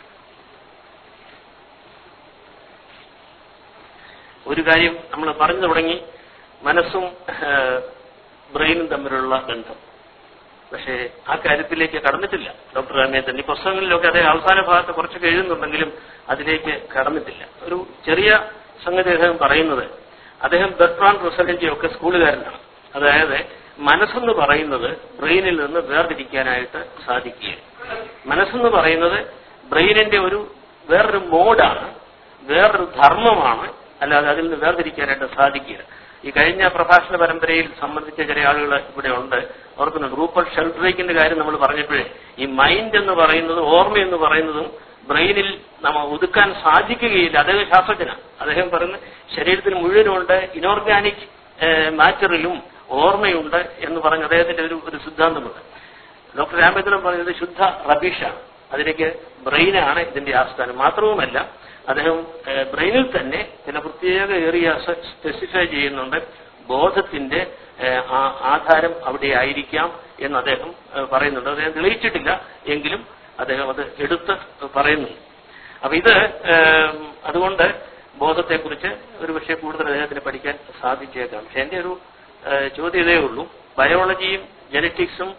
ഒരു കാര്യം നമ്മൾ പറഞ്ഞു തുടങ്ങി മനസ്സും ഏഹ്, ബ്രെയിനും തമ്മിലുള്ള ബന്ധം പക്ഷേ ആ കാര്യത്തിലേക്ക് കടന്നിട്ടില്ല ഡോക്ടർ രാമേന്ദ്രൻ ഈ പുസ്തകങ്ങളിലൊക്കെ അദ്ദേഹം അവസാന ഭാഗത്ത് കുറച്ചൊക്കെ എഴുതുന്നുണ്ടെങ്കിലും അതിലേക്ക് കടന്നിട്ടില്ല ഒരു ചെറിയ സംഗതി അദ്ദേഹം പറയുന്നത് അദ്ദേഹം ബെർട്രാൻ റസലിന്റെ ഒക്കെ സ്കൂളുകാരനാണ് അതായത് മനസ്സെന്ന് പറയുന്നത് ബ്രെയിനിൽ നിന്ന് വേർതിരിക്കാനായിട്ട് സാധിക്കുകയാണ് മനസ്സെന്ന് പറയുന്നത് ബ്രെയിനിന്റെ ഒരു വേറൊരു മോഡാണ് വേറൊരു ധർമ്മമാണ് അല്ലാതെ അതിൽ നിന്ന് വേർതിരിക്കാനായിട്ട് സാധിക്കുക ഈ കഴിഞ്ഞ പ്രഭാഷണ പരമ്പരയിൽ സംബന്ധിച്ച ചില ആളുകൾ ഇവിടെ ഉണ്ട് ഓർക്കുന്നുണ്ട് റൂപ്പർ ഷെൽഡ്രേക്കിന്റെ കാര്യം നമ്മൾ പറഞ്ഞപ്പോഴേ ഈ മൈൻഡ് എന്ന് പറയുന്നത് ഓർമ്മ എന്ന് പറയുന്നതും ബ്രെയിനിൽ നമ്മ ഒതുക്കാൻ സാധിക്കുകയില്ല അദ്ദേഹം ശാസ്ത്രജ്ഞനാണ് അദ്ദേഹം പറയുന്ന ശരീരത്തിൽ മുഴുവനുണ്ട് ഇനോർഗാനിക് മാറ്ററിലും ഓർമ്മയുണ്ട് എന്ന് പറഞ്ഞ അദ്ദേഹത്തിന്റെ ഒരു ഒരു സിദ്ധാന്തമുണ്ട് ഡോക്ടർ രാമചന്ദ്രൻ പറഞ്ഞത് ശുദ്ധ റബീഷാണ് അതിലേക്ക് ബ്രെയിനാണ് ഇതിന്റെ ആസ്ഥാനം മാത്രവുമല്ല അദ്ദേഹം ഏഹ്, ബ്രെയിനിൽ തന്നെ ചില പ്രത്യേക ഏരിയാസ് സ്പെസിഫൈ ചെയ്യുന്നുണ്ട് ബോധത്തിന്റെ ഏഹ്, ആ- ആധാരം അവിടെ ആയിരിക്കാം എന്ന് അദ്ദേഹം ഏഹ്, പറയുന്നുണ്ട് അദ്ദേഹം തെളിയിച്ചിട്ടില്ല എങ്കിലും അദ്ദേഹം അത് എടുത്ത് പറയുന്നുണ്ട് അപ്പൊ ഇത് ഏഹ്, അതുകൊണ്ട് ബോധത്തെക്കുറിച്ച് ഒരു പക്ഷേ കൂടുതൽ അദ്ദേഹത്തിന് പഠിക്കാൻ സാധിച്ചേക്കാം പക്ഷെ എന്റെ ഒരു ഏഹ്, ചോദ്യം ഇതേ ഉള്ളൂ ബയോളജിയും ജനറ്റിക്സും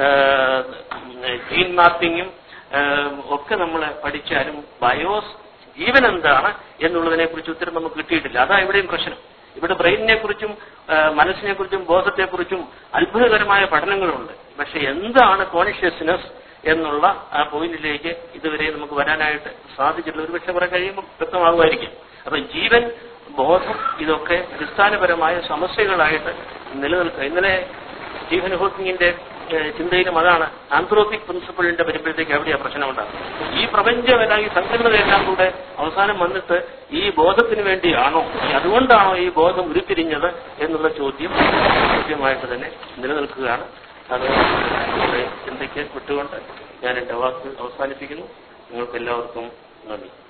ജീൻ മാപ്പിങ്ങും ഒക്കെ നമ്മൾ പഠിച്ചാലും ബയോസ് ജീവൻ എന്താണ് എന്നുള്ളതിനെ കുറിച്ച് ഉത്തരം നമുക്ക് കിട്ടിയിട്ടില്ല അതാ ഇവിടെയും പ്രശ്നം ഇവിടെ ബ്രെയിനിനെ കുറിച്ചും മനസ്സിനെ കുറിച്ചും ബോധത്തെക്കുറിച്ചും അത്ഭുതകരമായ പഠനങ്ങളുണ്ട് പക്ഷെ എന്താണ് കോൺഷ്യസ്നെസ് എന്നുള്ള ആ പോയിന്റിലേക്ക് ഇതുവരെ നമുക്ക് വരാനായിട്ട് സാധിച്ചിട്ടില്ല ഒരു പക്ഷെ കുറെ കഴിയുമ്പോൾ വ്യക്തമാകുമായിരിക്കും അപ്പൊ ജീവൻ ബോധം ഇതൊക്കെ അടിസ്ഥാനപരമായ സമസ്യകളായിട്ട് നിലനിൽക്കുക ഇന്നലെ സ്റ്റീഫൻ ഹോക്കിങ്ങിന്റെ ഏഹ്, ചിന്തയിലും അതാണ് ആന്ത്രോപിക് പ്രിൻസിപ്പിളിന്റെ വരുമ്പോഴത്തേക്ക് എവിടെയാ പ്രശ്നം ഉണ്ടാകുന്നത് ഈ പ്രപഞ്ചമെല്ലാം ഈ സങ്കീർണതയെല്ലാം കൂടെ അവസാനം വന്നിട്ട് ഈ ബോധത്തിന് വേണ്ടിയാണോ ഈ അതുകൊണ്ടാണോ ഈ ബോധം ഉരുത്തിരിഞ്ഞത് എന്നുള്ള ചോദ്യം കൃത്യമായിട്ട് തന്നെ നിലനിൽക്കുകയാണ് അത് നിങ്ങളുടെ ചിന്തയ്ക്ക് വിട്ടുകൊണ്ട് ഞാൻ എന്റെ വാക്ക് അവസാനിപ്പിക്കുന്നു നിങ്ങൾക്ക് എല്ലാവർക്കും നന്ദി